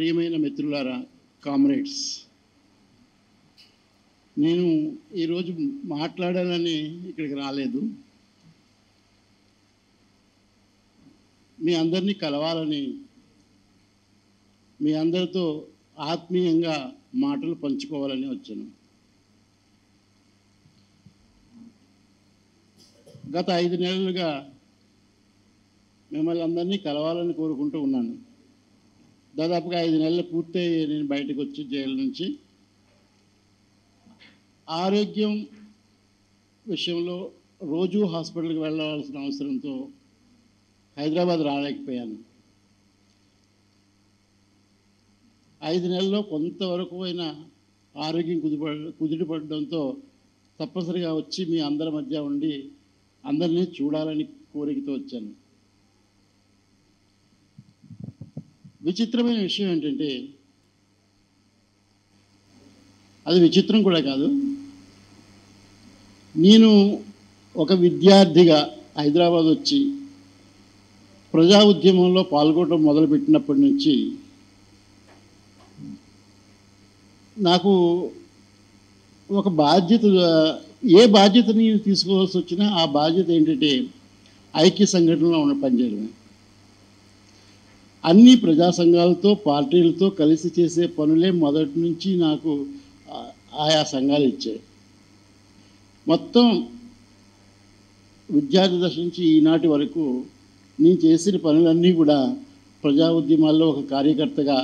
ప్రియమైన మిత్రులారా కామ్రేడ్స్ నేను ఈరోజు మాట్లాడాలని ఇక్కడికి రాలేదు మీ అందరినీ కలవాలని మీ అందరితో ఆత్మీయంగా మాటలు పంచుకోవాలని వచ్చాను గత ఐదు నెలలుగా మిమ్మల్ని అందరినీ కలవాలని కోరుకుంటూ ఉన్నాను దాదాపుగా ఐదు నెలలు పూర్తయి నేను బయటకు వచ్చి జైలు నుంచి ఆరోగ్యం విషయంలో రోజు హాస్పిటల్కి వెళ్ళవలసిన అవసరంతో హైదరాబాద్ రాలేకపోయాను ఐదు నెలల్లో కొంతవరకు అయినా ఆరోగ్యం కుదిప కుదిరిపడడంతో తప్పనిసరిగా వచ్చి మీ అందరి మధ్య ఉండి అందరినీ చూడాలని కోరికతో వచ్చాను విచిత్రమైన విషయం ఏంటంటే అది విచిత్రం కూడా కాదు నేను ఒక విద్యార్థిగా హైదరాబాద్ వచ్చి ప్రజా ఉద్యమంలో పాల్గొనడం మొదలుపెట్టినప్పటి నుంచి నాకు ఒక బాధ్యత ఏ బాధ్యత నేను తీసుకోవాల్సి వచ్చినా ఆ బాధ్యత ఏంటంటే ఐక్య సంఘటనలో ఉన్న పనిచేయడమే అన్ని ప్రజా సంఘాలతో పార్టీలతో కలిసి చేసే పనులే మొదటి నుంచి నాకు ఆ- ఆయా సంఘాలు ఇచ్చాయి మొత్తం విద్యార్థి దశ నుంచి ఈనాటి వరకు నేను చేసిన పనులన్నీ కూడా ప్రజా ఉద్యమాల్లో ఒక కార్యకర్తగా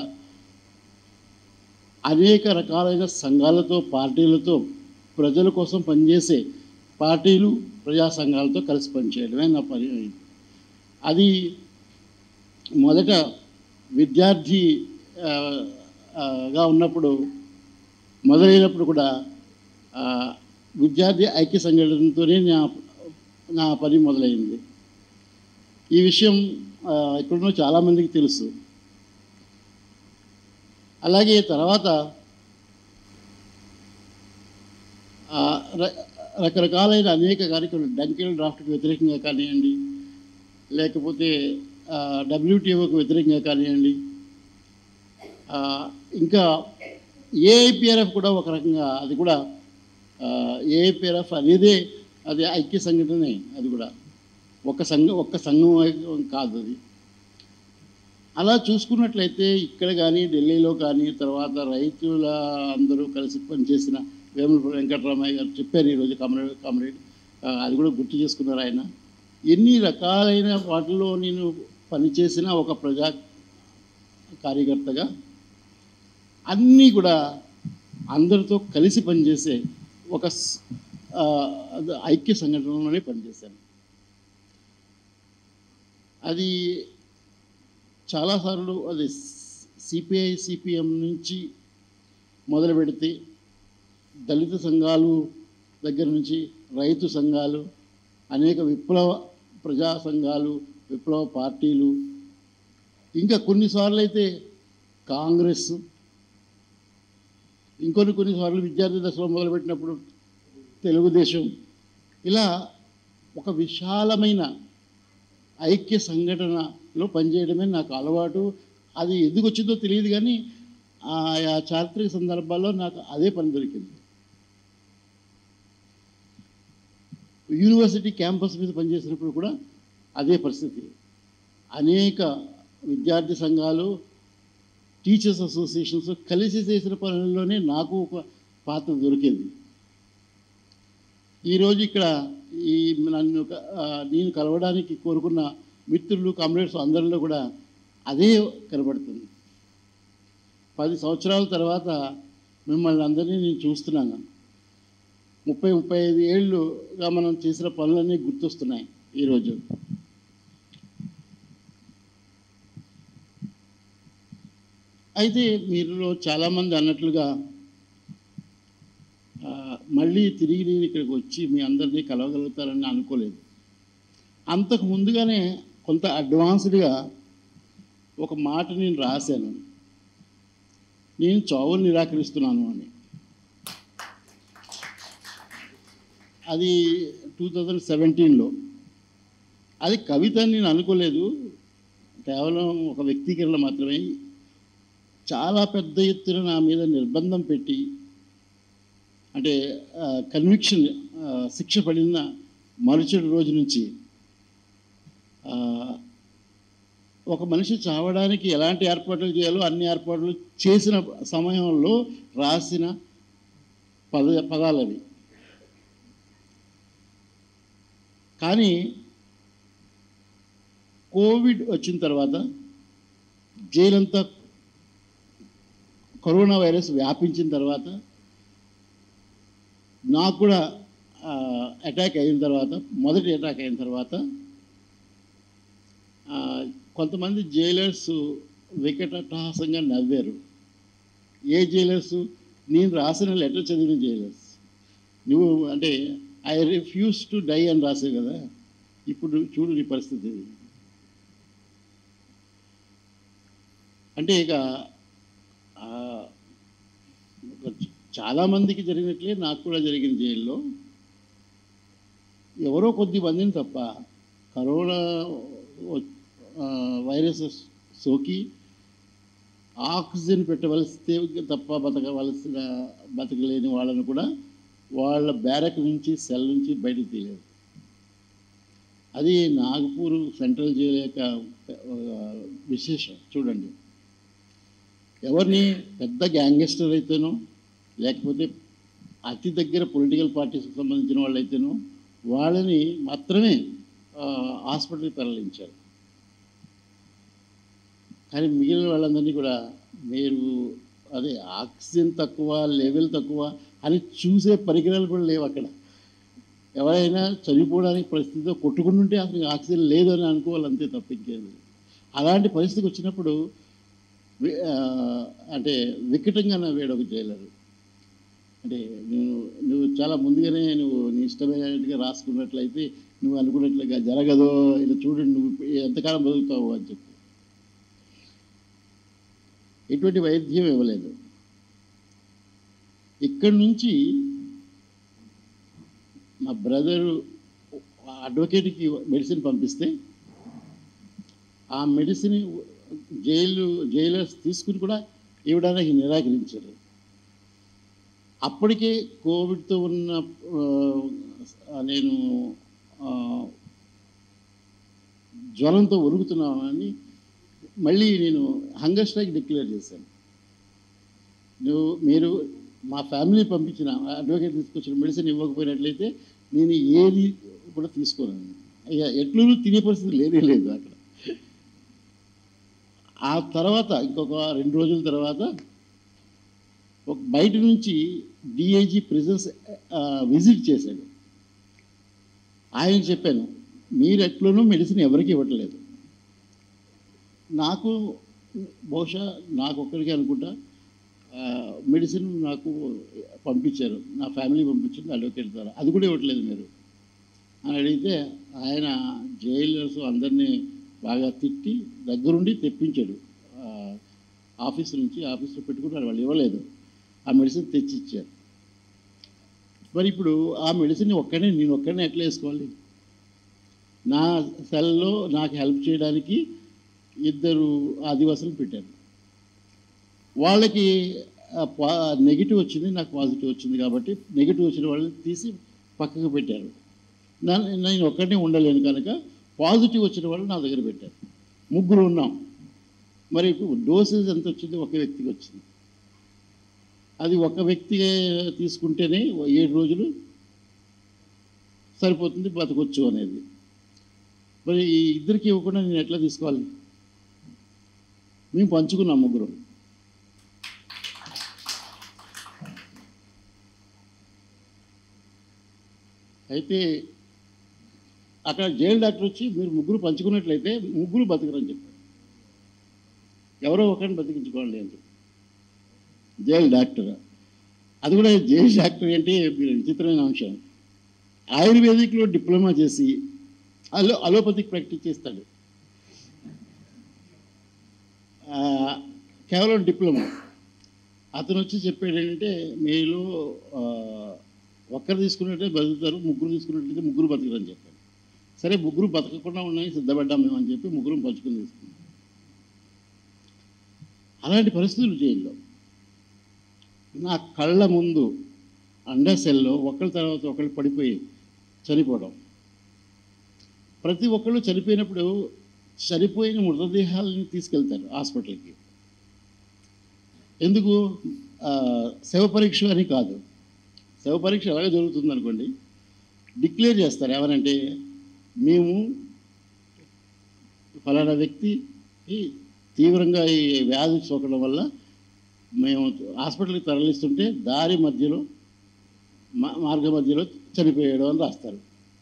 అనేక రకాలైన సంఘాలతో పార్టీలతో ప్రజల కోసం పనిచేసే పార్టీలు ప్రజా సంఘాలతో కలిసి పనిచేయడమే నా పని అయింది అది మొదట విద్యార్థి ఆ, ఆ, గా ఉన్నప్పుడు మొదలైనప్పుడు కూడా ఆ, విద్యార్థి ఐక్య సంఘటనతోనే నా నా పని మొదలైంది ఈ విషయం ఆ, ఇక్కడున్న చాలామందికి తెలుసు అలాగే తర్వాత ఆ, ర- రకరకాలైన అనేక కార్యక్రమాలు డంకెల్ డ్రాఫ్ట్కి వ్యతిరేకంగా కానివ్వండి లేకపోతే డబ్ల్యూటీఓకి వ్యతిరేకంగా కానివ్వండి ఆ, ఇంకా ఏఐపిఆర్ఎఫ్ కూడా ఒక రకంగా అది కూడా ఏఐపిఆర్ఎఫ్ అనేదే అది ఐక్య సంఘటనే అది కూడా ఒక సంఘం ఒక్క సంఘం కాదు అది అలా చూసుకున్నట్లయితే ఇక్కడ కానీ ఢిల్లీలో కానీ తర్వాత రైతుల అందరూ కలిసి పనిచేసిన వేముల వెంకటరామయ్య గారు చెప్పారు ఈరోజు కామ్రేడ్ కామ్రేడ్ ఆ, అది కూడా గుర్తు చేసుకున్నారు ఆయన ఎన్ని రకాలైన వాటిలో నేను పనిచేసిన ఒక ప్రజా కార్యకర్తగా అన్నీ కూడా అందరితో కలిసి పనిచేసే ఒక స్- ఆ, అది ఐక్య సంఘటనలోనే పనిచేశాను అది చాలాసార్లు అది సిపిఐ సిపిఎం నుంచి మొదలు పెడితే దళిత సంఘాలు దగ్గర నుంచి రైతు సంఘాలు అనేక విప్లవ ప్రజా సంఘాలు విప్లవ పార్టీలు ఇంకా కొన్నిసార్లు అయితే కాంగ్రెస్ ఇంకొన్ని కొన్నిసార్లు విద్యార్థి దశలో మొదలుపెట్టినప్పుడు తెలుగుదేశం ఇలా ఒక విశాలమైన ఐక్య సంఘటనలో పనిచేయడమే నాకు అలవాటు అది ఎందుకు వచ్చిందో తెలియదు కానీ ఆయా చారిత్రక సందర్భాల్లో నాకు అదే పని దొరికింది యూనివర్సిటీ క్యాంపస్ మీద పనిచేసినప్పుడు కూడా అదే పరిస్థితి అనేక విద్యార్థి సంఘాలు టీచర్స్ అసోసియేషన్స్ కలిసి చేసిన పనుల్లోనే నాకు ఒక పాత్ర దొరికింది ఈరోజు ఇక్కడ ఈ నన్ను క- ఆ, నేను కలవడానికి కోరుకున్న మిత్రులు కామ్రేడ్స్ అందరిలో కూడా అదే కనబడుతుంది పది సంవత్సరాల తర్వాత మిమ్మల్ని అందరినీ నేను చూస్తున్నాను ముప్పై ముప్పై ఐదు ఏళ్ళుగా మనం చేసిన పనులన్నీ గుర్తొస్తున్నాయి ఈరోజు అయితే మీరులో చాలామంది అన్నట్లుగా ఆ, మళ్ళీ తిరిగి నేను ఇక్కడికి వచ్చి మీ అందరినీ కలవగలుగుతారని అనుకోలేదు అంతకు ముందుగానే కొంత అడ్వాన్స్డ్గా ఒక మాట నేను రాశాను నేను చావును నిరాకరిస్తున్నాను అని అది టూ థౌజండ్ సెవెంటీన్లో అది కవిత అని నేను అనుకోలేదు కేవలం ఒక వ్యక్తీకరణ మాత్రమే చాలా పెద్ద ఎత్తున నా మీద నిర్బంధం పెట్టి అంటే కన్విక్షన్ శిక్ష పడిన మరుసటి రోజు నుంచి ఆ, ఒక మనిషి చావడానికి ఎలాంటి ఏర్పాట్లు చేయాలో అన్ని ఏర్పాట్లు చేసిన సమయంలో రాసిన పద పదాలవి కానీ కోవిడ్ వచ్చిన తర్వాత జైలంతా కరోనా వైరస్ వ్యాపించిన తర్వాత నాకు కూడా అటాక్ అయిన తర్వాత మొదటి అటాక్ అయిన తర్వాత ఆ, కొంతమంది జైలర్స్ వికటహాసంగా నవ్వారు ఏ జైలర్స్ నేను రాసిన లెటర్ చదివిన జైలర్స్ నువ్వు అంటే ఐ రిఫ్యూజ్ టు డై అని రాసావు కదా ఇప్పుడు చూడు నీ పరిస్థితి అంటే ఇక ఆ, ఒక చాలామందికి జరిగినట్లే నాకు కూడా జరిగిన జైల్లో ఎవరో కొద్ది మందిని తప్ప కరోనా వ- ఆ, వైరస్ సోకి ఆక్సిజన్ పెట్టవలసితే తప్ప బతకవలసిన బతకలేని వాళ్ళని కూడా వాళ్ళ బ్యారక్ నుంచి సెల్ నుంచి బయటకు తీయలేదు అది నాగపూర్ సెంట్రల్ జైలు యొక్క ఆ, విశేషం చూడండి ఎవరిని పెద్ద గ్యాంగ్స్టర్ అయితేనో లేకపోతే అతి దగ్గర పొలిటికల్ పార్టీస్కి సంబంధించిన వాళ్ళు అయితేనో వాళ్ళని మాత్రమే ఆ, హాస్పిటల్కి తరలించారు కానీ మిగిలిన వాళ్ళందరినీ కూడా మీరు అదే ఆక్సిజన్ తక్కువ లెవెల్ తక్కువ అని చూసే పరికరాలు కూడా లేవు అక్కడ ఎవరైనా చనిపోవడానికి పరిస్థితితో కొట్టుకుంటుంటే అసలు ఆక్సిజన్ లేదు అని అనుకోవాలి అంతే తప్ప ఇంకేం లేదు. అలాంటి పరిస్థితికి వచ్చినప్పుడు వి- ఆ, అంటే వికటంగా నవ్వాడు ఒక జైలరు అంటే నువ్వు నువ్వు చాలా ముందుగానే నువ్వు నీ ఇష్టమైనట్టుగా రాసుకున్నట్లయితే నువ్వు అనుకున్నట్లుగా జరగదో ఇలా చూడండి నువ్వు ఎంతకాలం బతుకుతావు అని చెప్పి ఎటువంటి వైద్యం ఇవ్వలేదు ఇక్కడి నుంచి మా బ్రదరు అడ్వకేట్కి మెడిసిన్ పంపిస్తే ఆ మెడిసిన్ జైలు జైలర్స్ తీసుకుని కూడా ఇవ్వడానికి నిరాకరించారు అప్పటికే కోవిడ్తో ఉన్న ఆ, నేను ఆ, జ్వరంతో వణుకుతున్నానని మళ్ళీ నేను హంగర్ స్ట్రైక్ డిక్లేర్ చేశాను నువ్వు మీరు మా ఫ్యామిలీ పంపించిన అడ్వకేట్ తీసుకొచ్చిన మెడిసిన్ ఇవ్వకపోయినట్లయితే నేను ఏది కూడా తీసుకోను అయ్యా ఎట్లు తినే పరిస్థితి లేదే లేదు అక్కడ ఆ తర్వాత ఇంకొక రెండు రోజుల తర్వాత ఒక బయట నుంచి డిఐజీ ప్రిజన్స్ విజిట్ చేశాడు ఆయన చెప్పాను మీరు ఎట్లనూ మెడిసిన్ ఎవరికి ఇవ్వట్లేదు నాకు బహుశా నాకు ఒక్కడికి అనుకుంటా ఆ, మెడిసిన్ నాకు పంపించారు నా ఫ్యామిలీ పంపించింది అడ్వకేట్ ద్వారా అది కూడా ఇవ్వట్లేదు మీరు అని అడిగితే ఆయన జైలర్స్ అందరినీ బాగా తిట్టి దగ్గరుండి తెప్పించాడు ఆ, ఆఫీస్ నుంచి ఆఫీస్లో పెట్టుకున్నారు వాళ్ళు ఇవ్వలేదు ఆ మెడిసిన్ తెచ్చి ఇచ్చారు మరి ఇప్పుడు ఆ మెడిసిన్ ఒక్కనే నేను ఒక్కనే ఎట్లా వేసుకోవాలి నా సెల్లో నాకు హెల్ప్ చేయడానికి ఇద్దరు ఆదివాసులు పెట్టారు వాళ్ళకి నెగిటివ్ వచ్చింది నాకు పాజిటివ్ వచ్చింది కాబట్టి నెగిటివ్ వచ్చిన వాళ్ళని తీసి పక్కకు పెట్టారు నా- నేను ఒక్కడే ఉండలేను కనుక పాజిటివ్ వచ్చిన వాళ్ళు నా దగ్గర పెట్టారు ముగ్గురు ఉన్నాం మరి డోసేజ్ ఎంత వచ్చింది ఒక వ్యక్తికి వచ్చింది అది ఒక వ్యక్తి తీసుకుంటేనే ఓ ఏడు రోజులు సరిపోతుంది బతకొచ్చు అనేది మరి ఈ ఇద్దరికి ఇవ్వకుండా నేను ఎట్లా తీసుకోవాలి మేము పంచుకున్నాం ముగ్గురు అయితే అక్కడ జైలు డాక్టర్ వచ్చి మీరు ముగ్గురు పంచుకున్నట్లయితే ముగ్గురు బతకరని చెప్పారు ఎవరో ఒకరిని బతికించుకోండి అని చెప్పి జైలు డాక్టర్ అది కూడా జైలు డాక్టర్ అంటే మీరు విచిత్రమైన అంశం ఆయుర్వేదిక్లో డిప్లొమా చేసి అలో అలోపతిక్ ప్రాక్టీస్ చేస్తాడు ఆ, కేవలం డిప్లొమా అతను వచ్చి చెప్పాడు ఏంటంటే మీలో ఆ, ఒక్కరు తీసుకున్నట్టే బతుకుతారు ముగ్గురు తీసుకున్నట్లయితే ముగ్గురు బతుకుతారు అని చెప్పాడు సరే ముగ్గురు బతకకుండా ఉన్నాయి సిద్ధపడ్డాం మేము అని చెప్పి ముగ్గురు పంచుకుని తీసుకున్నాం అలాంటి పరిస్థితులు జైల్లో నా కళ్ళ ముందు అండర్ సెల్లో ఒకళ్ళ తర్వాత ఒకళ్ళు పడిపోయి చనిపోవడం ప్రతి ఒక్కళ్ళు చనిపోయినప్పుడు చనిపోయిన మృతదేహాలని తీసుకెళ్తారు హాస్పిటల్కి ఎందుకు ఆ, శవ పరీక్ష అని కాదు శవ పరీక్ష ఎలాగ జరుగుతుంది అనుకోండి డిక్లేర్ చేస్తారు ఎవరంటే మేము ఫలానా వ్యక్తి ఈ తీవ్రంగా ఈ వ్యాధి సోకడం వల్ల మేము హాస్పిటల్కి తరలిస్తుంటే దారి మధ్యలో మా- మార్గ మధ్యలో చనిపోయాడు అని రాస్తారు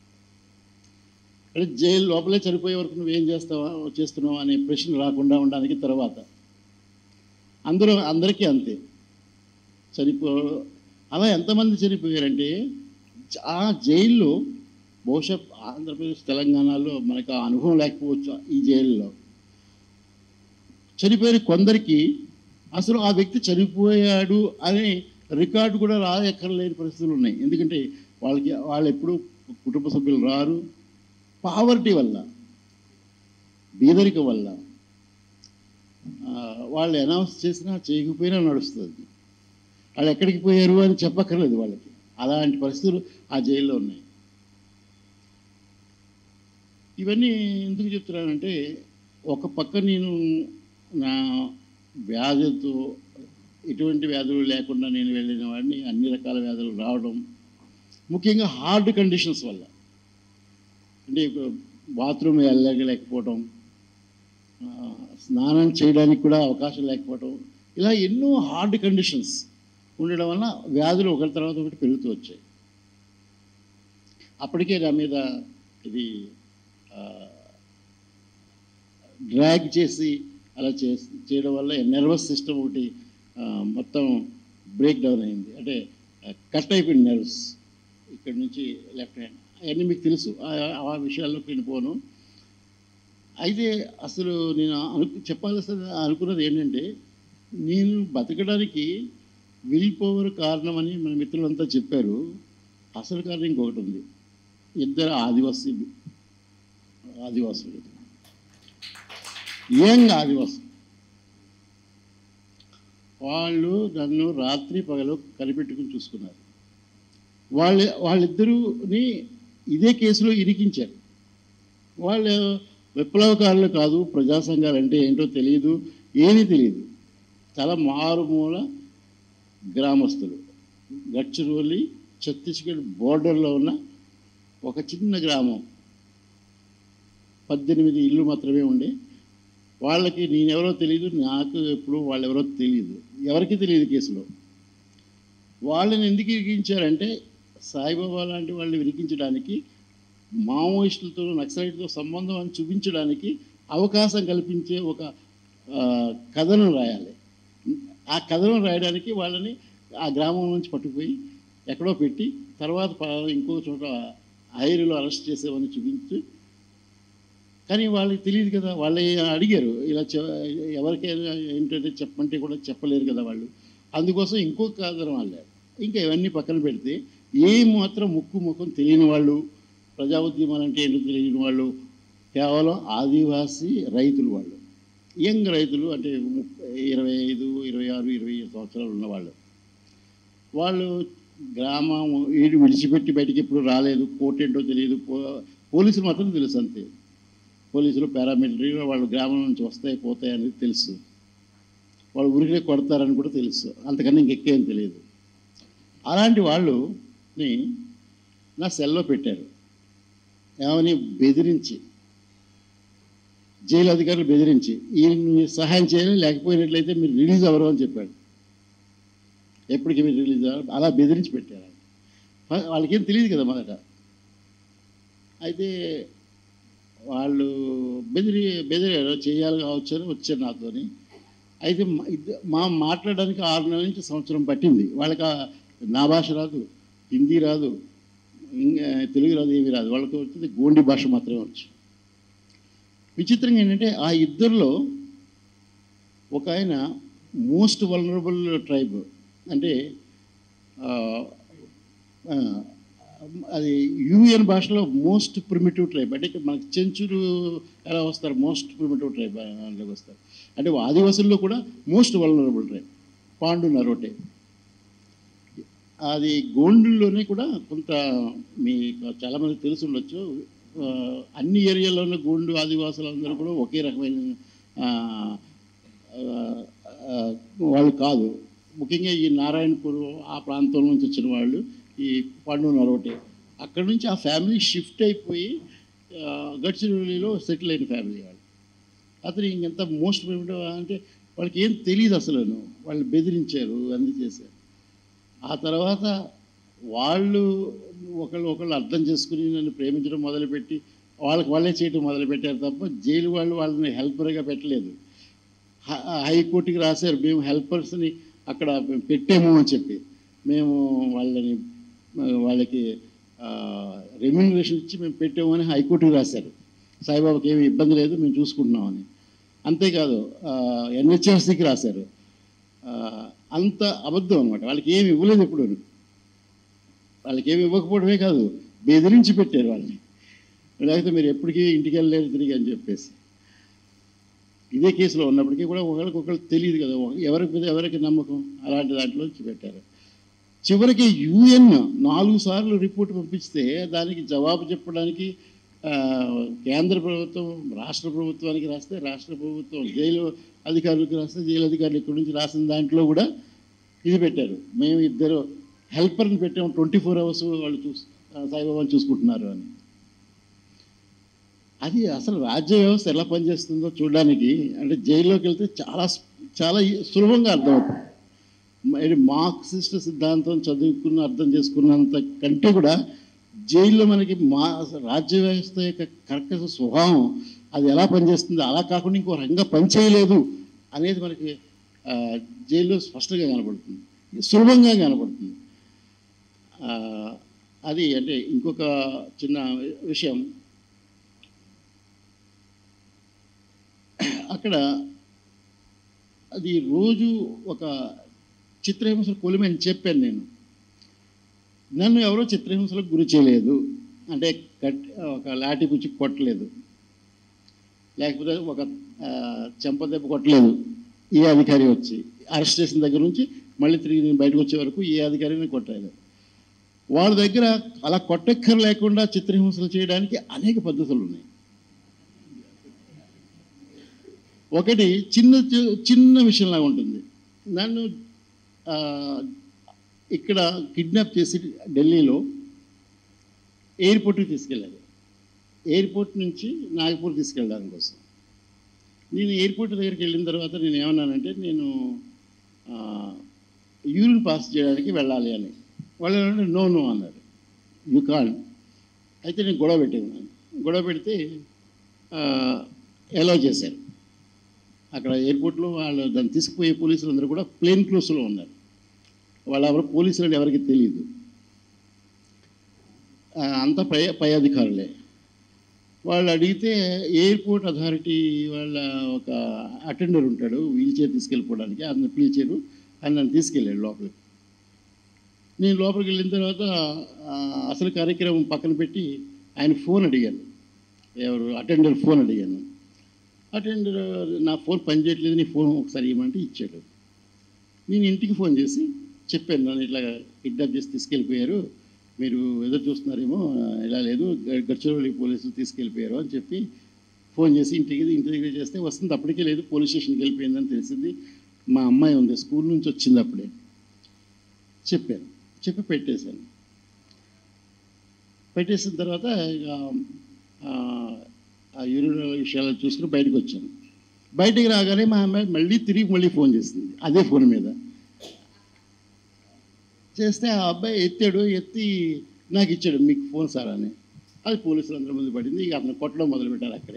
అంటే జైలు లోపలే చనిపోయే వరకు నువ్వేం చేస్తావా చేస్తున్నావా అనే ప్రశ్న రాకుండా ఉండడానికి తర్వాత అందరూ అందరికీ అంతే చనిపో అలా ఎంతమంది చనిపోయారంటే జ- ఆ జైల్లో బహుశా ఆంధ్రప్రదేశ్ తెలంగాణలో మనకు ఆ అనుభవం లేకపోవచ్చు ఈ జైల్లో చనిపోయిన కొందరికి అసలు ఆ వ్యక్తి చనిపోయాడు అనే రికార్డు కూడా రాయక్కర్లేని పరిస్థితులు ఉన్నాయి ఎందుకంటే వాళ్ళకి వాళ్ళు ఎప్పుడు కుటుంబ సభ్యులు రారు పావర్టీ వల్ల బీదరిక వల్ల ఆ, వాళ్ళు అనౌన్స్ చేసినా చేయకపోయినా నడుస్తుంది వాళ్ళు ఎక్కడికి పోయారు అని చెప్పక్కర్లేదు వాళ్ళకి అలాంటి పరిస్థితులు ఆ జైల్లో ఉన్నాయి ఇవన్నీ ఎందుకు చెప్తున్నానంటే ఒక పక్క నేను నా వ్యాధితో ఎటువంటి వ్యాధులు లేకుండా నేను వెళ్ళిన వాడిని అన్ని రకాల వ్యాధులు రావడం ముఖ్యంగా హార్డ్ కండిషన్స్ వల్ల అంటే ఇప్పుడు బాత్రూమ్ వెళ్ళలేకపోవడం ఆ, స్నానం చేయడానికి కూడా అవకాశం లేకపోవడం ఇలా ఎన్నో హార్డ్ కండిషన్స్ ఉండడం వల్ల వ్యాధులు ఒకరి తర్వాత ఒకటి పెరుగుతూ వచ్చాయి అప్పటికే నా మీద ఇది డ్రాగ్ చేసి అలా చే చేయడం వల్ల నర్వస్ సిస్టమ్ ఒకటి ఆ, మొత్తం బ్రేక్ డౌన్ అయింది అంటే కట్ అయిపోయింది నర్వ్స్ ఇక్కడ నుంచి లెఫ్ట్ హ్యాండ్ అవన్నీ మీకు తెలుసు ఆ- ఆ విషయాల్లోకి నేను పోను అయితే అసలు నేను అను చెప్పాల్సిన అనుకున్నది ఏంటంటే నేను బతకడానికి విల్ పవర్ కారణమని మన మిత్రులంతా చెప్పారు అసలు కారణం ఇంకొకటి ఉంది ఇద్దరు ఆదివాసీ ఆదివాసులు యంగ్ ఆదివాసులు వాళ్ళు నన్ను రాత్రి పగలు కనిపెట్టుకుని చూసుకున్నారు వాళ్ళు వాళ్ళిద్దరూని ఇదే కేసులో ఇరికించారు వాళ్ళు విప్లవకారులు కాదు ప్రజా సంఘాలు అంటే ఏంటో తెలియదు ఏమీ తెలియదు చాలా మారుమూల గ్రామస్తులు గడ్చిరోలి ఛత్తీస్గఢ్ బోర్డర్లో ఉన్న ఒక చిన్న గ్రామం పద్దెనిమిది ఇల్లు మాత్రమే ఉండే వాళ్ళకి నేనెవరో తెలియదు నాకు ఎప్పుడు వాళ్ళెవరో తెలియదు ఎవరికి తెలియదు కేసులో వాళ్ళని ఎందుకు ఇరికించారంటే సాయిబాబా లాంటి వాళ్ళని ఇరికించడానికి మావోయిస్టులతో నక్సలైట్తో సంబంధం అని చూపించడానికి అవకాశం కల్పించే ఒక ఆ, కథనం రాయాలి ఆ కథనం రాయడానికి వాళ్ళని ఆ గ్రామం నుంచి పట్టుకుపోయి ఎక్కడో పెట్టి తర్వాత ప- ఇంకో చోట ఐరులో అరెస్ట్ చేసేవని చూపించి కానీ వాళ్ళకి తెలియదు కదా వాళ్ళు అడిగారు ఇలా చె ఎవరికైనా ఏంటంటే చెప్పమంటే కూడా చెప్పలేరు కదా వాళ్ళు అందుకోసం ఇంకో కథనం వాళ్ళారు ఇంకా ఇవన్నీ పక్కన పెడితే ఏ మాత్రం ముక్కు ముఖం తెలియని వాళ్ళు ప్రజా ఉద్యమాలు అంటే ఏంటో తెలియని వాళ్ళు కేవలం ఆదివాసీ రైతులు వాళ్ళు యంగ్ రైతులు అంటే ముప్పై ఇరవై ఐదు ఇరవై ఆరు ఇరవై ఏడు సంవత్సరాలు ఉన్నవాళ్ళు వాళ్ళు గ్రామం వీడు విడిచిపెట్టి బయటికి ఎప్పుడు రాలేదు కోర్టు ఏంటో తెలియదు పో- పోలీసులు మాత్రం తెలుసు అంతే పోలీసులు పారామిలిటరీ వాళ్ళు గ్రామం నుంచి వస్తాయి పోతాయి అనేది తెలుసు వాళ్ళు ఊరికే కొడతారని కూడా తెలుసు అంతకన్నా ఇంకెక్కేం తెలియదు అలాంటి వాళ్ళుని నా సెల్లో పెట్టారు ఏమని బెదిరించి జైలు అధికారులు బెదిరించి ఈయన సహాయం చేయాలి లేకపోయినట్లయితే మీరు రిలీజ్ అవ్వరు అని చెప్పాడు ఎప్పటికీ మీరు రిలీజ్ అవ్వరు అలా బెదిరించి పెట్టారు ఆయన. ఫ- వాళ్ళకేం తెలియదు కదా మొదట అయితే వాళ్ళు బెదిరి బెదిరారు చేయాలి కావచ్చు అని వచ్చారు నాతోని అయితే మా ఇద్ద- మా మాట్లాడడానికి ఆరు నెలల నుంచి సంవత్సరం పట్టింది వాళ్ళకి ఆ నా భాష రాదు హిందీ రాదు ఇంకా తెలుగు రాదు ఏమీ రాదు వాళ్ళకి వచ్చింది గోండి భాష మాత్రమే వచ్చు విచిత్రంగా ఏంటంటే ఆ ఇద్దరిలో ఒక ఆయన మోస్ట్ వలనరబుల్ ట్రైబ్ అంటే ఆ, ఆ, అది యూఎన్ భాషలో మోస్ట్ ప్రిమిటివ్ ట్రైబ్ అంటే ఇక్కడ మనకి చెంచులు ఎలా వస్తారు మోస్ట్ ప్రిమిటివ్ ట్రైబ్ అందులోకి వస్తారు అంటే ఆదివాసుల్లో కూడా most vulnerable tribe Pandu Narote అది గోండుల్లోనే కూడా కొంత మీకు చాలామంది తెలిసి ఉండొచ్చు ఆ, అన్ని ఏరియాల్లోనూ గోండు ఆదివాసులు అందరూ కూడా ఒకే రకమైన ఆ, ఆ, ఆ, వాళ్ళు కాదు ముఖ్యంగా ఈ నారాయణపూర్ ఆ ప్రాంతం నుంచి వచ్చిన వాళ్ళు ఈ పండు నరోటే అక్కడ నుంచి ఆ ఫ్యామిలీ షిఫ్ట్ అయిపోయి ఆ, గడ్చిరోలిలో సెటిల్ అయిన ఫ్యామిలీ వాళ్ళు అతను ఇంకెంత మోస్ట్ అంటే వాళ్ళకి ఏం తెలియదు అసలు వాళ్ళు బెదిరించారు అన్ని చేశారు ఆ తర్వాత వాళ్ళు ఒకళ్ళు ఒకళ్ళు అర్థం చేసుకుని నన్ను ప్రేమించడం మొదలుపెట్టి వాళ్ళకి వాళ్ళే చేయడం మొదలుపెట్టారు తప్ప జైలు వాళ్ళు వాళ్ళని హెల్పర్గా పెట్టలేదు హ- హైకోర్టుకి రాశారు మేము హెల్పర్స్ని అక్కడ పెట్టాము అని చెప్పి మేము వాళ్ళని వాళ్ళకి రెమ్యూనరేషన్ ఇచ్చి మేము పెట్టాము అని హైకోర్టుకి రాశారు సాయిబాబాకి ఏమి ఇబ్బంది లేదు మేము చూసుకుంటున్నామని అంతేకాదు ఎన్హెచ్ఆర్సీకి రాశారు ఆ, అంత అబద్ధం అనమాట వాళ్ళకి ఏమి ఇవ్వలేదు ఎప్పుడు వాళ్ళకి ఏమి ఇవ్వకపోవడమే కాదు బెదిరించి పెట్టారు వాళ్ళని లేకపోతే మీరు ఎప్పటికీ ఇంటికి వెళ్ళలేరు తిరిగి అని చెప్పేసి ఇదే కేసులో ఉన్నప్పటికీ కూడా ఒకరికి ఒకరు తెలియదు కదా ఎవరికి మీద ఎవరికి నమ్మకం అలాంటి దాంట్లో నుంచి పెట్టారు చివరికి యుఎన్ నాలుగు సార్లు రిపోర్ట్ పంపిస్తే దానికి జవాబు చెప్పడానికి ఆ, కేంద్ర ప్రభుత్వం రాష్ట్ర ప్రభుత్వానికి రాస్తే రాష్ట్ర ప్రభుత్వం జైలు అధికారులకు రాస్తే జైలు అధికారులు ఇక్కడి నుంచి రాసిన దాంట్లో కూడా ఇది పెట్టారు మేము ఇద్దరు హెల్పర్ని పెట్టాము ట్వంటీ ఫోర్ అవర్స్ వాళ్ళు చూస్ ఆ, సాయిబాబాని చూసుకుంటున్నారు అని అది అసలు రాజ్య వ్యవస్థ ఎలా పనిచేస్తుందో చూడడానికి అంటే జైల్లోకి వెళ్తే చాలా స్- చాలా ఈ- సులభంగా అర్థమవుతుంది మరి మార్క్సిస్ట్ సిద్ధాంతం చదువుకున్న అర్థం చేసుకున్నంత కంటే కూడా జైల్లో మనకి మా రాజ్య వ్యవస్థ యొక్క కర్కశ స్వభావం అది ఎలా పనిచేస్తుంది అలా కాకుండా ఇంకో రకంగా పనిచేయలేదు అనేది మనకి ఆ, జైల్లో స్పష్టంగా కనబడుతుంది సులభంగా కనబడుతుంది ఆ, అది అంటే ఇంకొక చిన్న విషయం అక్కడ అది రోజు ఒక చిత్రహింసలు కొలిమని చెప్పాను నేను నన్ను ఎవరో చిత్రహింసలకు గురి చేయలేదు అంటే కట్ ఒక లాఠీ పుచ్చి కొట్టలేదు లేకపోతే ఒక ఆ, చెంపదెబ్బ కొట్టలేదు ఏ అధికారి వచ్చి అరెస్ట్ చేసిన దగ్గర నుంచి మళ్ళీ తిరిగి నేను బయటకు వచ్చే వరకు ఏ అధికారిని కొట్టలేదు వాళ్ళ దగ్గర అలా కొట్టక్కర లేకుండా చిత్రహింసలు చేయడానికి అనేక పద్ధతులు ఉన్నాయి ఒకటి చిన్న చిన్న విషయంలాగా ఉంటుంది నన్ను ఆ, ఇక్కడ కిడ్నాప్ చేసి ఢిల్లీలో ఎయిర్పోర్ట్కి తీసుకెళ్ళారు ఎయిర్పోర్ట్ నుంచి నాగపూర్ తీసుకెళ్ళడానికి కోసం నేను ఎయిర్పోర్ట్ దగ్గరికి వెళ్ళిన తర్వాత నేను ఏమన్నానంటే నేను ఆ, యూరిన్ పాస్ చేయడానికి వెళ్ళాలి అని వాళ్ళు ఏమంటే నో నో అన్నారు యూ కాన్ అయితే నేను గొడవ పెట్టేన్నాను గొడవ పెడితే అలౌ చేశారు అక్కడ ఎయిర్పోర్ట్లో వాళ్ళు దాన్ని తీసుకుపోయే పోలీసులు అందరూ కూడా ప్లేన్ క్లోజ్లో ఉన్నారు వాళ్ళు ఎవరు పోలీసులు అని ఎవరికి తెలియదు ఆ, అంతా పై పై అధికారులే వాళ్ళు అడిగితే ఎయిర్పోర్ట్ అథారిటీ వాళ్ళ ఒక అటెండర్ ఉంటాడు వీల్ చైర్ తీసుకెళ్ళిపోవడానికి అతను పిలిచారు ఆయన నన్ను తీసుకెళ్ళాడు లోపలికి నేను లోపలికి వెళ్ళిన తర్వాత ఆ, అసలు కార్యక్రమం పక్కన పెట్టి ఆయన ఫోన్ అడిగాను ఎవరు అటెండర్ ఫోన్ అడిగాను అటెండర్ నా ఫోన్ పనిచేయట్లేదు నీ ఫోన్ ఒకసారి ఇవ్వమంటే ఇచ్చాడు నేను ఇంటికి ఫోన్ చేసి చెప్పాను నన్ను ఇట్లా కిడ్నాప్ చేసి తీసుకెళ్ళిపోయారు మీరు ఎదురు చూస్తున్నారేమో ఇలా లేదు గ- గడ్చిరోలి పోలీసులు తీసుకెళ్ళిపోయారు అని చెప్పి ఫోన్ చేసి ఇంటికి ఇంటి దగ్గర చేస్తే వస్తుంది అప్పటికే లేదు పోలీస్ స్టేషన్కి వెళ్ళిపోయిందని తెలిసింది మా అమ్మాయి ఉంది స్కూల్ నుంచి వచ్చింది అప్పుడే చెప్పాను చెప్పి పెట్టేశాను పెట్టేసిన తర్వాత ఇక ఆ, ఆ యూరిన్ విషయాలు చూసుకుని బయటకు వచ్చాను బయటికి రాగానే మా అమ్మాయి మళ్ళీ తిరిగి మళ్ళీ ఫోన్ చేసింది అదే ఫోన్ మీద చేస్తే ఆ అబ్బాయి ఎత్తాడు ఎత్తి నాకు ఇచ్చాడు మీకు ఫోన్ సార్ అని అది పోలీసులు అందరి ముందు పడింది ఇక అతను కొట్టడం మొదలుపెట్టారు అక్కడే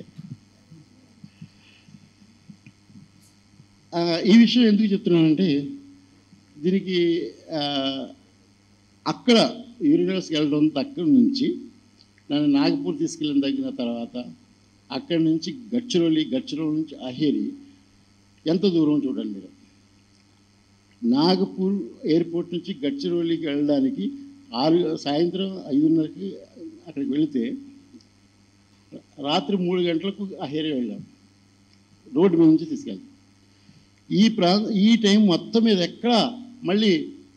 ఆ, ఈ విషయం ఎందుకు చెప్తున్నానంటే దీనికి ఆ, అక్కడ యూనివర్స్కి వెళ్ళడం అక్కడి నుంచి నన్ను నాగపూర్ తీసుకెళ్ళిన తగ్గిన తర్వాత అక్కడి నుంచి గడ్చిరోలి గడ్చిరోలి నుంచి అహేరి ఎంత దూరం చూడండి మీరు నాగపూర్ ఎయిర్పోర్ట్ నుంచి గడ్చిరోలికి వెళ్ళడానికి ఆరు సాయంత్రం ఐదున్నరకి అక్కడికి వెళితే రాత్రి మూడు గంటలకు ఆ ఏరియా వెళ్ళాం రోడ్డు మీద నుంచి తీసుకెళ్ళాం ఈ ప్రాంత ఈ టైం మొత్తం మీద ఎక్కడ మళ్ళీ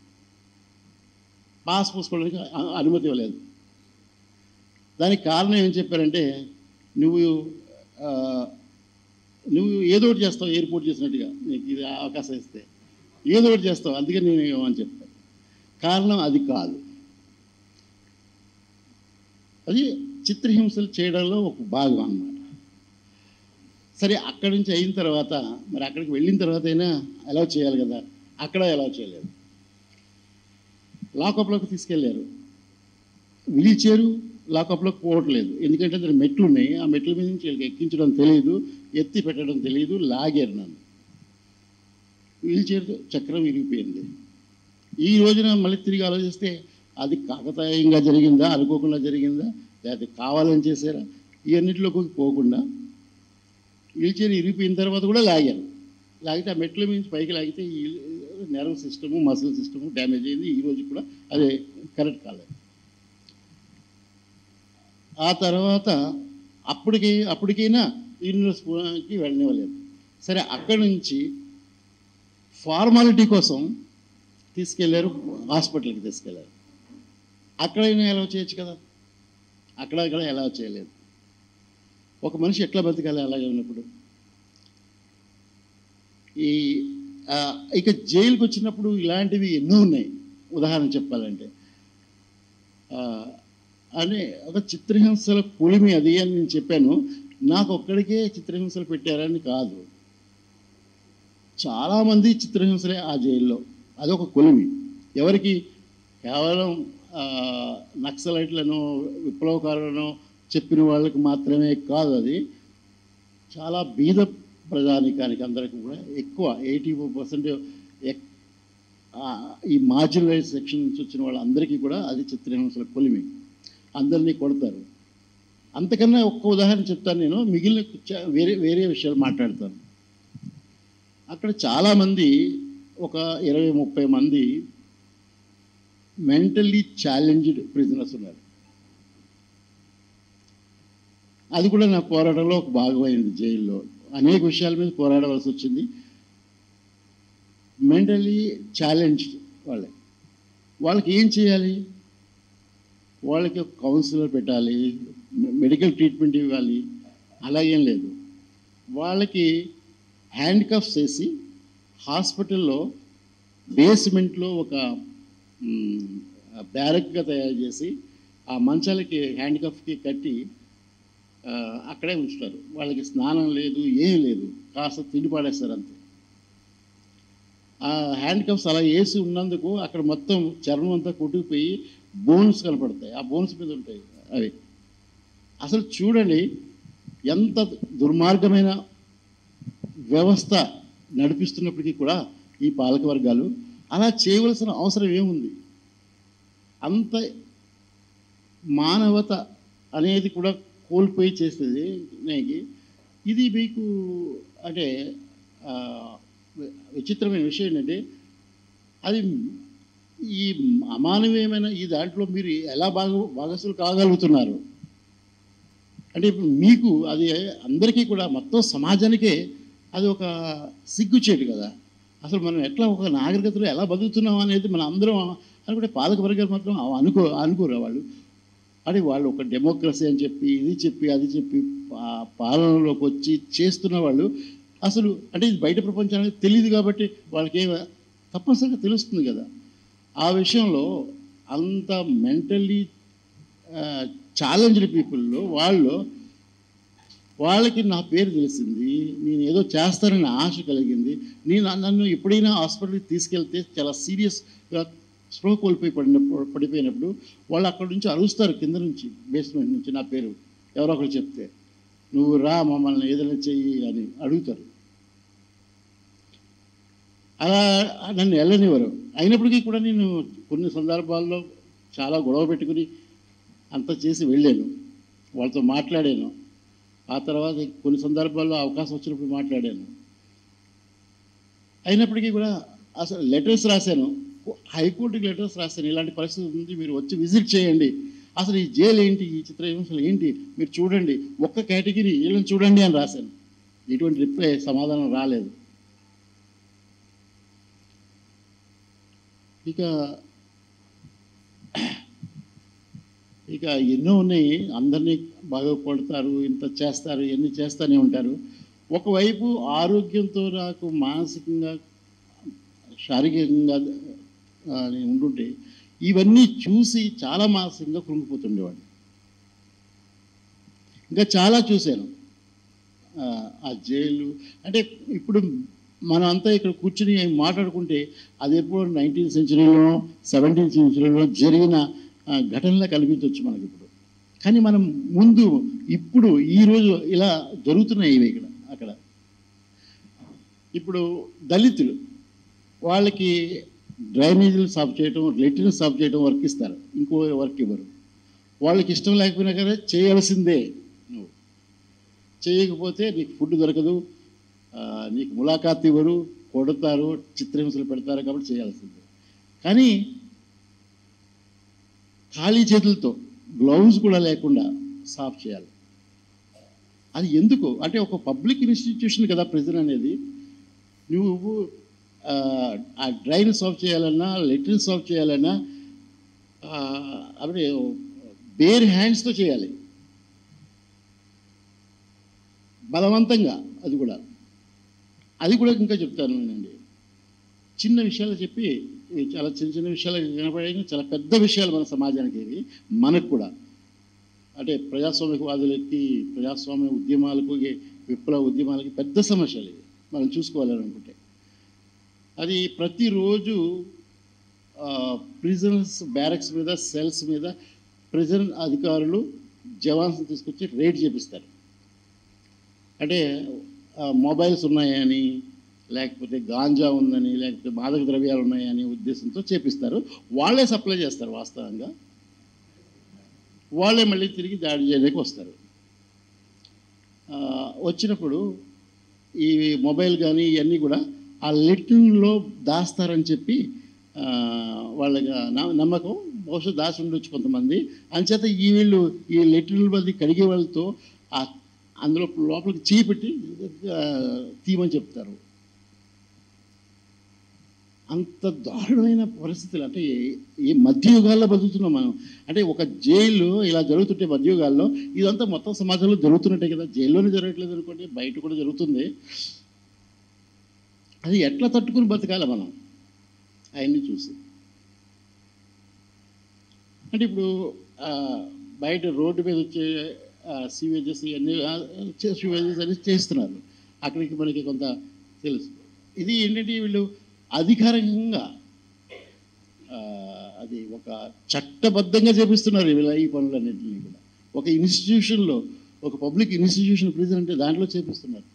పాస్ పూసుకోవడానికి అ- అనుమతి ఇవ్వలేదు దానికి కారణం ఏం చెప్పారంటే నువ్వు ఆ, నువ్వు ఏదో ఒకటి చేస్తావు ఎయిర్పోర్ట్ చేసినట్టుగా నీకు ఇది అవకాశం ఇస్తే ఏదో ఒకటి చేస్తావు అందుకే నేను ఇవ్వమని చెప్పాను కారణం అది కాదు అది చిత్రహింసలు చేయడంలో ఒక భాగం అన్నమాట సరే అక్కడి నుంచి అయిన తర్వాత మరి అక్కడికి వెళ్ళిన తర్వాత అయినా అలౌ చేయాలి కదా అక్కడ అలౌ చేయలేదు లాకప్లోకి తీసుకెళ్ళారు వీల్ చైరు లాకప్లోకి పోవట్లేదు ఎందుకంటే దాని మెట్లు ఉన్నాయి ఆ మెట్ల మీద నుంచి వీళ్ళకి ఎక్కించడం తెలియదు ఎత్తి పెట్టడం తెలియదు లాగారు నన్ను వీల్ చైర్ చక్రం విరిగిపోయింది ఈ రోజున మళ్ళీ తిరిగి ఆలోచిస్తే అది కాకతాయంగా జరిగిందా అనుకోకుండా జరిగిందా లేకపోతే కావాలని చేశారా ఇవన్నిటిలోకి పోకుండా వీల్ చైర్ ఇరిగిపోయిన తర్వాత కూడా లాగారు లాగితే ఆ మెట్ల నుంచి పైకి లాగితే ఈ nerve system muscle system damage అయింది ఈ రోజు కూడా అదే కరెక్ట్ కాలేదు ఆ తర్వాత అప్పటికి అప్పటికైనా యూనివర్సిటీకి వెళ్ళనివ్వలేదు సరే అక్కడి నుంచి ఫార్మాలిటీ కోసం తీసుకెళ్లారు హాస్పిటల్కి తీసుకెళ్లారు అక్కడైనా ఎలా చేయొచ్చు కదా అక్కడ అక్కడ ఎలా చేయలేదు ఒక మనిషి ఎట్లా బతకాలి అలాగే ఉన్నప్పుడు ఈ ఆ, ఇక జైలుకి వచ్చినప్పుడు ఇలాంటివి ఎన్నో ఉన్నాయి ఉదాహరణ చెప్పాలంటే ఆ, అనే ఒక చిత్రహింసల పులిమి అది అని నేను చెప్పాను నాకు ఒక్కడికే చిత్రహింసలు పెట్టారని కాదు చాలామంది చిత్రహింసలే ఆ జైల్లో అదొక కొలిమి ఎవరికి కేవలం ఆ, నక్సలైట్లను విప్లవకారులను చెప్పిన వాళ్ళకి మాత్రమే కాదు అది చాలా బీద ప్రజానికానికి అందరికీ కూడా ఎక్కువ ఎయిటీ పర్సెంట్ ఈ మార్జినలైజ్ సెక్షన్ నుంచి వచ్చిన వాళ్ళందరికీ కూడా అది చిత్రహింసల కొలిమి అందరినీ కొడతారు అంతకన్నా ఒక్క ఉదాహరణ చెప్తాను నేను మిగిలిన చ- వేరే వేరే విషయాలు మాట్లాడతాను అక్కడ చాలామంది ఒక ఇరవై ముప్పై మంది మెంటల్లీ ఛాలెంజ్డ్ ప్రిజనర్స్ ఉన్నారు అది కూడా నా పోరాటంలో ఒక భాగమైంది జైల్లో అనేక విషయాల మీద పోరాడవలసి వచ్చింది మెంటల్లీ ఛాలెంజ్డ్ వాళ్ళే వాళ్ళకి ఏం చేయాలి వాళ్ళకి ఒక కౌన్సిలర్ పెట్టాలి మెడికల్ ట్రీట్మెంట్ ఇవ్వాలి అలాగేం లేదు వాళ్ళకి హ్యాండ్ కఫ్స్ వేసి హాస్పిటల్లో బేస్మెంట్లో ఒక బ్యారక్గా తయారు చేసి ఆ మంచాలకి హ్యాండ్ కఫ్కి కట్టి ఆ, అక్కడే ఉంచుతారు వాళ్ళకి స్నానం లేదు ఏం లేదు కాస్త తిండి పాడేస్తారు అంతే ఆ హ్యాండ్ కప్స్ అలా వేసి ఉన్నందుకు అక్కడ మొత్తం చర్మం అంతా కొట్టుకుపోయి బోన్స్ కనపడతాయి ఆ బోన్స్ మీద ఉంటాయి అవి అసలు చూడండి ఎంత దుర్మార్గమైన వ్యవస్థ నడిపిస్తున్నప్పటికీ కూడా ఈ పాలక వర్గాలు అలా చేయవలసిన అవసరం ఏముంది అంత మానవత అనేది కూడా కోల్పోయి చేస్తుంది నాకు ఇది మీకు అంటే ఆ, వి- విచిత్రమైన విషయం ఏంటంటే అది ఈ అమానవీయమైన ఈ దాంట్లో మీరు ఎలా భాగ భాగస్సులు కాగలుగుతున్నారు అంటే ఇప్పుడు మీకు అది అందరికీ కూడా మొత్తం సమాజానికే అది ఒక సిగ్గుచేటు కదా అసలు మనం ఎట్లా ఒక నాగరికతలో ఎలా బతుకుతున్నాం అనేది మనం అందరం అనుకుంటే పాలక వర్గాలు మాత్రం అనుకో అనుకోరు వాళ్ళు అని వాళ్ళు ఒక డెమోక్రసీ అని చెప్పి ఇది చెప్పి అది చెప్పి పా- పాలనలోకి వచ్చి చేస్తున్న వాళ్ళు అసలు అంటే ఇది బయట ప్రపంచానికి తెలియదు కాబట్టి వాళ్ళకి ఏం తప్పనిసరిగా తెలుస్తుంది కదా ఆ విషయంలో అంత మెంటల్లీ ఛాలెంజ్డ్ పీపుల్లో వాళ్ళు వాళ్ళకి నా పేరు తెలిసింది నేను ఏదో చేస్తానని ఆశ కలిగింది నేను నన్ను ఎప్పుడైనా హాస్పిటల్కి తీసుకెళ్తే చాలా సీరియస్గా స్పృహ కోల్పోయి పడినప్పుడు పడిపోయినప్పుడు వాళ్ళు అక్కడి నుంచి అరుస్తారు కింద నుంచి బేస్మెంట్ నుంచి నా పేరు ఎవరో ఒకరు చెప్తే నువ్వు రా మమ్మల్ని ఏదైనా చెయ్యి అని అడుగుతారు అలా నన్ను వెళ్ళనివ్వరు అయినప్పటికీ కూడా నేను కొన్ని సందర్భాల్లో చాలా గొడవ పెట్టుకుని అంత చేసి వెళ్ళాను వాళ్ళతో మాట్లాడాను ఆ తర్వాత కొన్ని సందర్భాల్లో అవకాశం వచ్చినప్పుడు మాట్లాడాను అయినప్పటికీ కూడా అసలు లెటర్స్ రాశాను హైకోర్టుకి లెటర్స్ రాస్తాను ఇలాంటి పరిస్థితి ఉంది మీరు వచ్చి విజిట్ చేయండి అసలు ఈ జైలు ఏంటి ఈ చిత్ర హింసలు ఏంటి మీరు చూడండి ఒక్క కేటగిరీ వీళ్ళని చూడండి అని రాశాను ఎటువంటి రిప్లై సమాధానం రాలేదు ఇక ఇక ఎన్నో ఉన్నాయి అందరినీ బాగా కొడతారు ఇంత చేస్తారు ఎన్ని చేస్తూనే ఉంటారు ఒకవైపు ఆరోగ్యంతో నాకు మానసికంగా శారీరకంగా ఆ, నేను ఉంటుంటే ఇవన్నీ చూసి చాలా మానసికంగా కృంగిపోతుండేవాడిని ఇంకా చాలా చూశాను ఆ, ఆ జైలు అంటే ఇప్పుడు మనం అంతా ఇక్కడ కూర్చుని మాట్లాడుకుంటే అది ఎప్పుడో నైన్టీన్త్ సెంచరీలో సెవెంటీన్త్ సెంచరీలో జరిగిన ఆ, ఘటనలా కనిపించవచ్చు మనకి ఇప్పుడు కానీ మనం ముందు ఇప్పుడు ఈరోజు ఇలా జరుగుతున్నాయి ఇవి ఇక్కడ అక్కడ ఇప్పుడు దళితులు వాళ్ళకి డ్రైనేజీలు సాఫ్ చేయడం లెట్రిన్ సాఫ్ చేయడం వర్క్ ఇస్తారు ఇంకో వర్క్ ఇవ్వరు వాళ్ళకి ఇష్టం లేకపోయినా కదా చేయాల్సిందే నువ్వు చేయకపోతే నీకు ఫుడ్ దొరకదు ఆ, నీకు ములాఖాత్ ఇవ్వరు కొడతారు చిత్రహింసలు పెడతారు కాబట్టి చేయాల్సిందే కానీ ఖాళీ చేతులతో గ్లౌజ్ కూడా లేకుండా సాఫ్ చేయాలి అది ఎందుకు అంటే ఒక పబ్లిక్ ఇన్స్టిట్యూషన్ కదా ప్రెజర్ అనేది నువ్వు ఆ, ఆ డ్రైన్ సాఫ్ చేయాలన్నా లెట్రిన్ సాఫ్ చేయాలన్నా ఆ, అప్పుడే బేర్ హ్యాండ్స్తో చేయాలి బలవంతంగా అది కూడా అది కూడా ఇంకా చెప్తాను నేనండి చిన్న విషయాలు చెప్పి ఇవి చాలా చిన్న చిన్న విషయాలు వినపడే చాలా పెద్ద విషయాలు మన సమాజానికి ఇవి మనకు కూడా అంటే ప్రజాస్వామికవాదులకి ప్రజాస్వామ్య ఉద్యమాలకు ఈ విప్లవ ఉద్యమాలకి పెద్ద సమస్యలు ఇవి మనం చూసుకోవాలని అనుకుంటే అది ప్రతిరోజు ప్రిజన్స్ బ్యారక్స్ మీద సెల్స్ మీద ప్రిజన్ అధికారులు జవాన్స్ తీసుకొచ్చి రేడ్ చేపిస్తారు అంటే ఆ, మొబైల్స్ ఉన్నాయని లేకపోతే గాంజా ఉందని లేకపోతే మాదక ద్రవ్యాలు ఉన్నాయని ఉద్దేశంతో చేపిస్తారు వాళ్ళే సప్లై చేస్తారు వాస్తవంగా వాళ్ళే మళ్ళీ తిరిగి దాడి చేయడానికి వస్తారు ఆ, వచ్చినప్పుడు ఈ మొబైల్ కానీ ఇవన్నీ కూడా ఆ లెట్రిన్లో దాస్తారని చెప్పి ఆ, వాళ్ళకి న- నమ్మకం బహుశా దాచి ఉండొచ్చు కొంతమంది అంచేత ఈ వీళ్ళు ఈ లెట్రిన్ బది కడిగే వాళ్ళతో ఆ అందులో లోపలికి చేయి పెట్టి ఆ, తీయమని చెప్తారు అంత దారుణమైన పరిస్థితులు అంటే ఏ- ఏ మధ్యయుగాల్లో బతుకుతున్నాం మనం అంటే ఒక జైలు ఇలా జరుగుతుంటే మధ్యయుగాల్లో ఇదంతా మొత్తం సమాజంలో జరుగుతున్నట్టే కదా జైల్లోనే జరగట్లేదు అనుకోండి బయట కూడా జరుగుతుంది అది ఎట్లా తట్టుకుని బతకాలి మనం అవన్నీ చూసి అంటే ఇప్పుడు ఆ, బయట రోడ్డు మీద వచ్చే సీవేజెస్ ఇవన్నీ సీవేజెస్ అన్ని చేస్తున్నారు అక్కడికి మనకి కొంత తెలుసు ఇది ఏంటంటే వీళ్ళు అధికారికంగా ఆ, అది ఒక చట్టబద్ధంగా చేపిస్తున్నారు వీళ్ళ ఈ పనులన్నింటినీ కూడా ఒక ఇన్స్టిట్యూషన్లో ఒక పబ్లిక్ ఇన్స్టిట్యూషన్ ప్రిజన్ అంటే దాంట్లో చేపిస్తున్నారు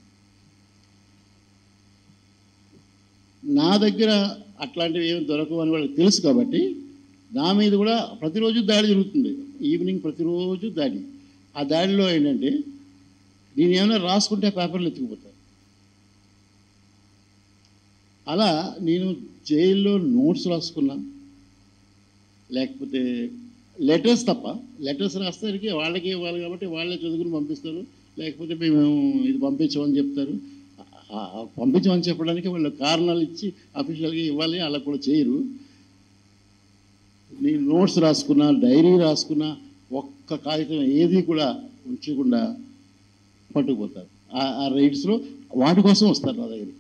నా దగ్గర అట్లాంటివి ఏమి దొరకవు అని వాళ్ళకి తెలుసు కాబట్టి నా మీద కూడా ప్రతిరోజు దాడి జరుగుతుంది ఈవినింగ్ ప్రతిరోజు దాడి ఆ దాడిలో ఏంటంటే నేను ఏమైనా రాసుకుంటే ఆ పేపర్లు ఎత్తుకుపోతాను అలా నేను జైల్లో నోట్స్ రాసుకున్నా లేకపోతే లెటర్స్ తప్ప లెటర్స్ రాస్తానికి వాళ్ళకే ఇవ్వాలి కాబట్టి వాళ్ళే చదువుకుని పంపిస్తారు లేకపోతే మేము ఇది పంపించమని చెప్తారు ఆ- ఆ పంపించమని చెప్పడానికి వాళ్ళు కారణాలు ఇచ్చి అఫీషియల్గా ఇవ్వాలి అలా కూడా చేయరు నేను నోట్స్ రాసుకున్నా డైరీ రాసుకున్నా ఒక్క కాగితం ఏది కూడా ఉంచకుండా పట్టుకుపోతారు ఆ- ఆ రైడ్స్లో వాటి కోసం వస్తారు నా దగ్గరికి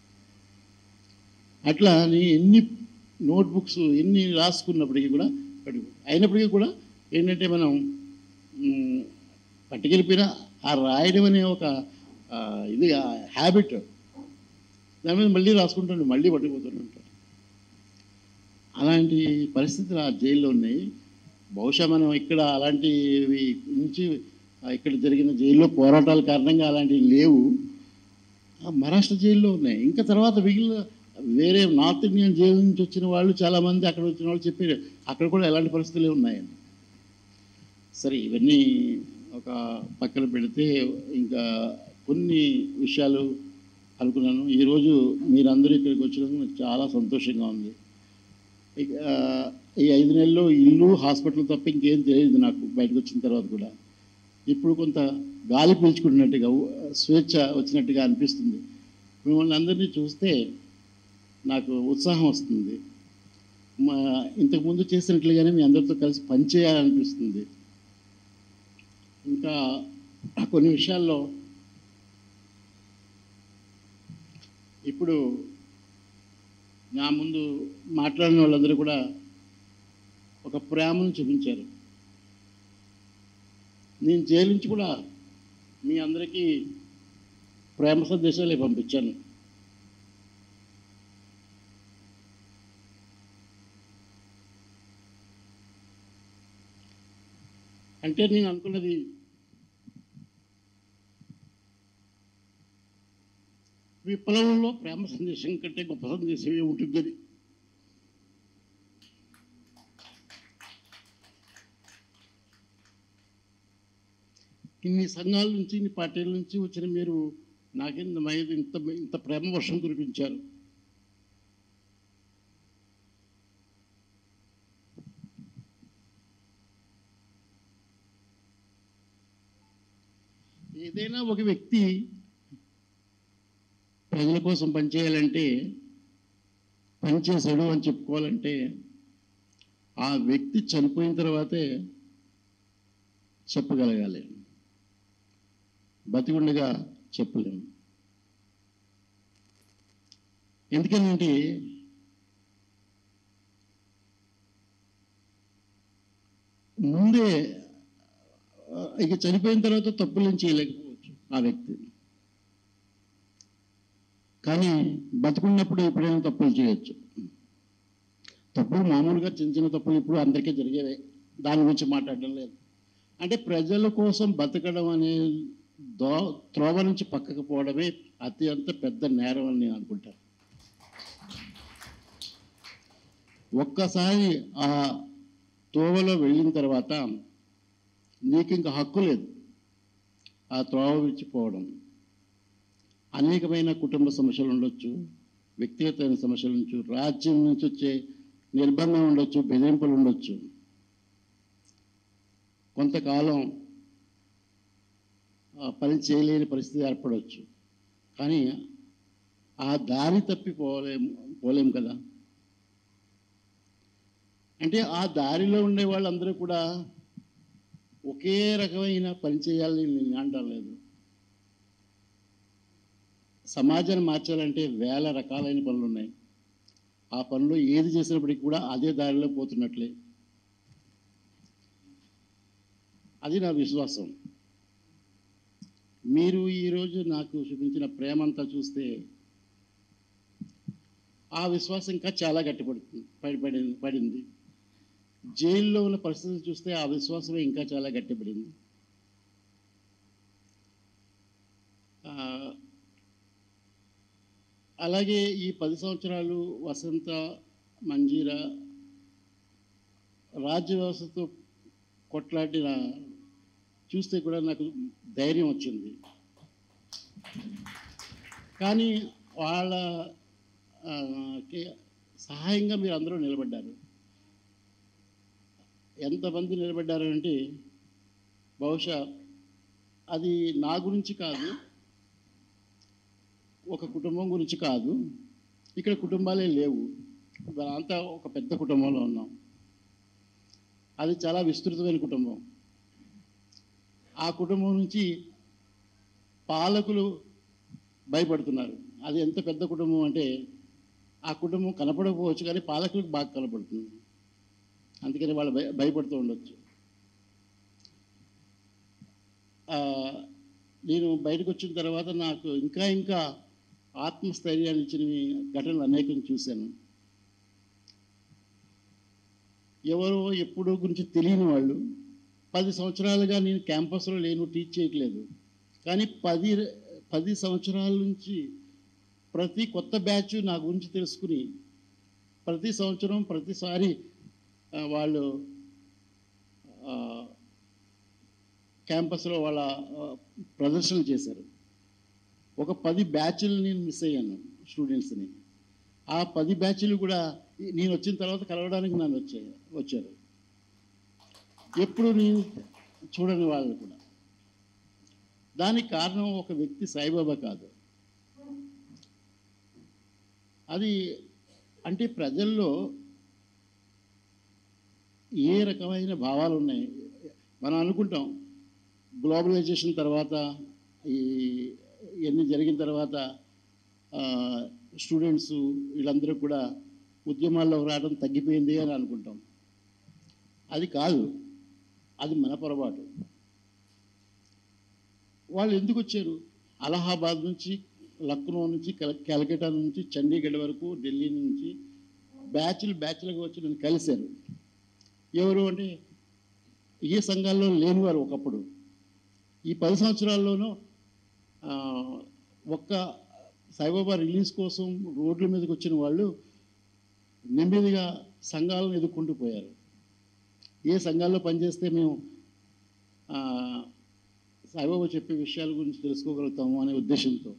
అట్లా నీ ఎన్ని నోట్బుక్స్ ఎన్ని రాసుకున్నప్పటికీ కూడా పట్టుకు అయినప్పటికీ కూడా ఏంటంటే మనం మ్, పట్టుకెళ్ళిపోయినా ఆ రాయడం అనే ఒక ఆ, ఇది హ్యాబిట్ దాని మీద మళ్ళీ రాసుకుంటాడు మళ్ళీ పట్టుకుపోతూనే ఉంటాడు అలాంటి పరిస్థితులు ఆ జైల్లో ఉన్నాయి బహుశా మనం ఇక్కడ అలాంటివి నుంచి ఆ, ఇక్కడ జరిగిన జైల్లో పోరాటాల కారణంగా అలాంటివి లేవు ఆ మహారాష్ట్ర జైల్లో ఉన్నాయి ఇంకా తర్వాత మిగిలిన వేరే నార్త్ ఇండియన్ జైలు నుంచి వచ్చిన వాళ్ళు చాలామంది అక్కడ వచ్చిన వాళ్ళు చెప్పారు అక్కడ కూడా ఎలాంటి పరిస్థితులే ఉన్నాయని సరే ఇవన్నీ ఒక పక్కన పెడితే ఇంకా కొన్ని విషయాలు అనుకున్నాను ఈరోజు మీరందరూ ఇక్కడికి వచ్చినందుకు నాకు చాలా సంతోషంగా ఉంది ఇక, ఆ, ఈ ఐదు నెలల్లో ఇల్లు హాస్పిటల్ తప్ప ఇంకేం తెలియదు నాకు బయటకు వచ్చిన తర్వాత కూడా ఇప్పుడు కొంత గాలి పీల్చుకుంటున్నట్టుగా ఊ- స్వేచ్ఛ వచ్చినట్టుగా అనిపిస్తుంది మిమ్మల్ని అందరినీ చూస్తే నాకు ఉత్సాహం వస్తుంది మా ఇంతకుముందు చేసినట్లుగానే మీ అందరితో కలిసి పనిచేయాలనిపిస్తుంది ఇంకా కొన్ని విషయాల్లో ఇప్పుడు నా ముందు మాట్లాడిన వాళ్ళందరూ కూడా ఒక ప్రేమను చూపించారు నేను జైలు నుంచి కూడా మీ అందరికీ ప్రేమ సందేశాలే పంపించాను అంటే నేను అనుకున్నది విప్లవంలో ప్రేమ సందేశం కంటే గొప్ప సందేశం ఏముంటుందని ఇన్ని సంఘాల నుంచి ఇన్ని పార్టీల నుంచి వచ్చిన మీరు నాకింత మీద ఇంత ఇంత ప్రేమ వర్షం కురిపించారు ఏదైనా ఒక వ్యక్తి ప్రజల కోసం పనిచేయాలంటే పనిచేశాడు అని చెప్పుకోవాలంటే ఆ వ్యక్తి చనిపోయిన తర్వాతే చెప్పగలగాలి బతికుండగా చెప్పలేము ఎందుకనంటే ముందే ఆ, ఇక చనిపోయిన తర్వాత తప్పులేం చేయలేకపోవచ్చు ఆ వ్యక్తి కానీ బతుకున్నప్పుడు ఎప్పుడైనా తప్పులు చేయొచ్చు తప్పులు మామూలుగా చిన్న చిన్న తప్పులు ఇప్పుడు అందరికీ జరిగేవే దాని గురించి మాట్లాడడం లేదు అంటే ప్రజల కోసం బతకడం అనే దో త్రోవ నుంచి పక్కకు పోవడమే అత్యంత పెద్ద నేరం అని నేను అనుకుంటాను ఒక్కసారి ఆ తోవలో వెళ్ళిన తర్వాత నీకు ఇంకా హక్కు లేదు ఆ త్రోవ విడిచిపోవడం అనేకమైన కుటుంబ సమస్యలు ఉండొచ్చు వ్యక్తిగతమైన సమస్యలు ఉండొచ్చు రాజ్యం నుంచి వచ్చే నిర్బంధం ఉండొచ్చు బెదిరింపులు ఉండొచ్చు కొంతకాలం ఆ పని చేయలేని పరిస్థితి ఏర్పడవచ్చు కానీ ఆ దారి తప్పి పోలేము పోలేం కదా అంటే ఆ దారిలో ఉండే వాళ్ళందరూ కూడా ఒకే రకమైన పని చేయాలని నేను అనడం లేదు సమాజాన్ని మార్చాలంటే వేల రకాలైన పనులు ఉన్నాయి ఆ పనులు ఏది చేసినప్పటికీ కూడా అదే దారిలో పోతున్నట్లే అది నా విశ్వాసం మీరు ఈరోజు నాకు చూపించిన ప్రేమంతా చూస్తే ఆ విశ్వాసం ఇంకా చాలా గట్టిపడుతుంది పడి పడింది పడింది జైల్లో ఉన్న పరిస్థితులు చూస్తే ఆ విశ్వాసమే ఇంకా చాలా గట్టిపడింది ఆ, అలాగే ఈ పది సంవత్సరాలు వసంత మంజీర రాజ్య వ్యవస్థతో కొట్లాడిన చూస్తే కూడా నాకు ధైర్యం వచ్చింది కానీ వాళ్ళ ఆ, కి సహాయంగా మీరు అందరూ నిలబడ్డారు ఎంతమంది నిలబడ్డారు అంటే బహుశా అది నా గురించి కాదు ఒక కుటుంబం గురించి కాదు ఇక్కడ కుటుంబాలే లేవు అంతా ఒక పెద్ద కుటుంబంలో ఉన్నాం అది చాలా విస్తృతమైన కుటుంబం ఆ కుటుంబం నుంచి పాలకులు భయపడుతున్నారు అది ఎంత పెద్ద కుటుంబం అంటే ఆ కుటుంబం కనపడకపోవచ్చు కానీ పాలకులకు బాగా కనపడుతుంది అందుకని వాళ్ళు భయ భయపడుతూ ఉండొచ్చు ఆ, నేను బయటకు వచ్చిన తర్వాత నాకు ఇంకా ఇంకా ఆత్మస్థైర్యాన్ని ఇచ్చిన ఘటనలు అనేకం చూశాను ఎవరో ఎప్పుడో గురించి తెలియని వాళ్ళు పది సంవత్సరాలుగా నేను క్యాంపస్లో లేను టీచ్ చేయట్లేదు కానీ పది పది సంవత్సరాల నుంచి ప్రతి కొత్త బ్యాచ్ నా గురించి తెలుసుకుని ప్రతి సంవత్సరం ప్రతిసారి ఆ, వాళ్ళు ఆ, క్యాంపస్లో వాళ్ళ ఆ, ప్రదర్శనలు చేశారు ఒక పది బ్యాచ్లు నేను మిస్ అయ్యాను స్టూడెంట్స్ని ఆ పది బ్యాచ్లు కూడా ఈ- నేను వచ్చిన తర్వాత కలవడానికి నన్ను వచ్చే వచ్చారు ఎప్పుడు నేను చూడని వాళ్ళు కూడా దానికి కారణం ఒక వ్యక్తి సాయిబాబా కాదు అది అంటే ప్రజల్లో ఏ రకమైన భావాలు ఉన్నాయి మనం అనుకుంటాం గ్లోబలైజేషన్ తర్వాత ఈ ఇవన్నీ జరిగిన తర్వాత స్టూడెంట్స్ వీళ్ళందరూ కూడా ఉద్యమాల్లో రావడం తగ్గిపోయింది అని అనుకుంటాం అది కాదు అది మన పొరపాటు వాళ్ళు ఎందుకు వచ్చారు అలహాబాద్ నుంచి లక్నో నుంచి కల- కలకట్టా నుంచి చండీగఢ్ వరకు ఢిల్లీ నుంచి బ్యాచ్లు బ్యాచ్లుగా వచ్చి నన్ను కలిశారు ఎవరు అంటే ఏ సంఘాల్లో లేనివారు ఒకప్పుడు ఈ పది సంవత్సరాల్లోనూ ఆ, ఒక్క సాయిబాబా రిలీజ్ కోసం రోడ్ల మీదకి వచ్చిన వాళ్ళు నెమ్మదిగా సంఘాలను ఎదుర్కొంటూ పోయారు ఏ సంఘాల్లో పనిచేస్తే మేము ఆ, సాయిబాబా చెప్పే విషయాల గురించి తెలుసుకోగలుగుతాము అనే ఉద్దేశంతో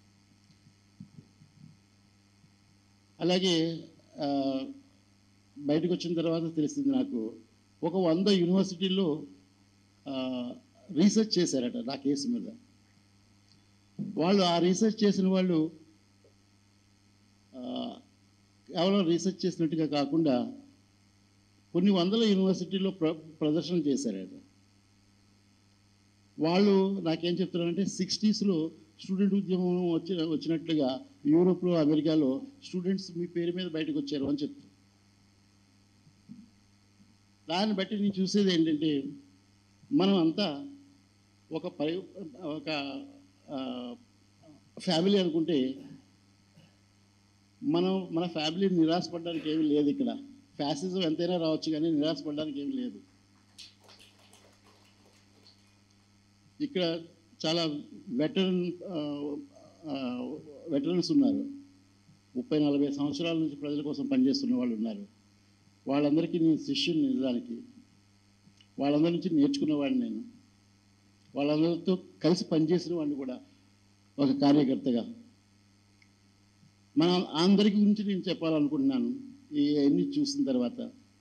అలాగే ఆ, బయటకు వచ్చిన తర్వాత తెలిసింది నాకు ఒక వంద యూనివర్సిటీల్లో ఆ, రీసెర్చ్ చేశారట నా కేసు మీద వాళ్ళు ఆ రీసెర్చ్ చేసిన వాళ్ళు ఆ, కేవలం రీసెర్చ్ చేసినట్టుగా కాకుండా కొన్ని వందల యూనివర్సిటీల్లో ప్ర ప్రదర్శన చేశారట వాళ్ళు నాకేం చెప్తున్నారంటే సిక్స్టీస్లో స్టూడెంట్ ఉద్యమం వచ్చి వచ్చినట్లుగా యూరోప్లో అమెరికాలో స్టూడెంట్స్ మీ పేరు మీద బయటకు వచ్చారు అని చెప్తారు దాన్ని బట్టి నేను చూసేది ఏంటంటే మనం అంతా ఒక పరి ఒక ఆ, ఫ్యామిలీ అనుకుంటే మనం మన ఫ్యామిలీ నిరాశపడడానికి ఏమీ లేదు ఇక్కడ ఫ్యాసిజం ఎంతైనా రావచ్చు కానీ నిరాశపడడానికి ఏమీ లేదు ఇక్కడ చాలా వెటరన్ వెటరన్స్ ఉన్నారు ముప్పై నలభై సంవత్సరాల నుంచి ప్రజల కోసం పనిచేస్తున్న వాళ్ళు ఉన్నారు వాళ్ళందరికీ నేను శిష్యుని నిజానికి వాళ్ళందరి నుంచి నేర్చుకున్నవాడిని నేను వాళ్ళందరితో కలిసి పనిచేసిన వాడిని కూడా ఒక కార్యకర్తగా మన అందరి గురించి నేను చెప్పాలనుకుంటున్నాను ఇవన్నీ చూసిన తర్వాత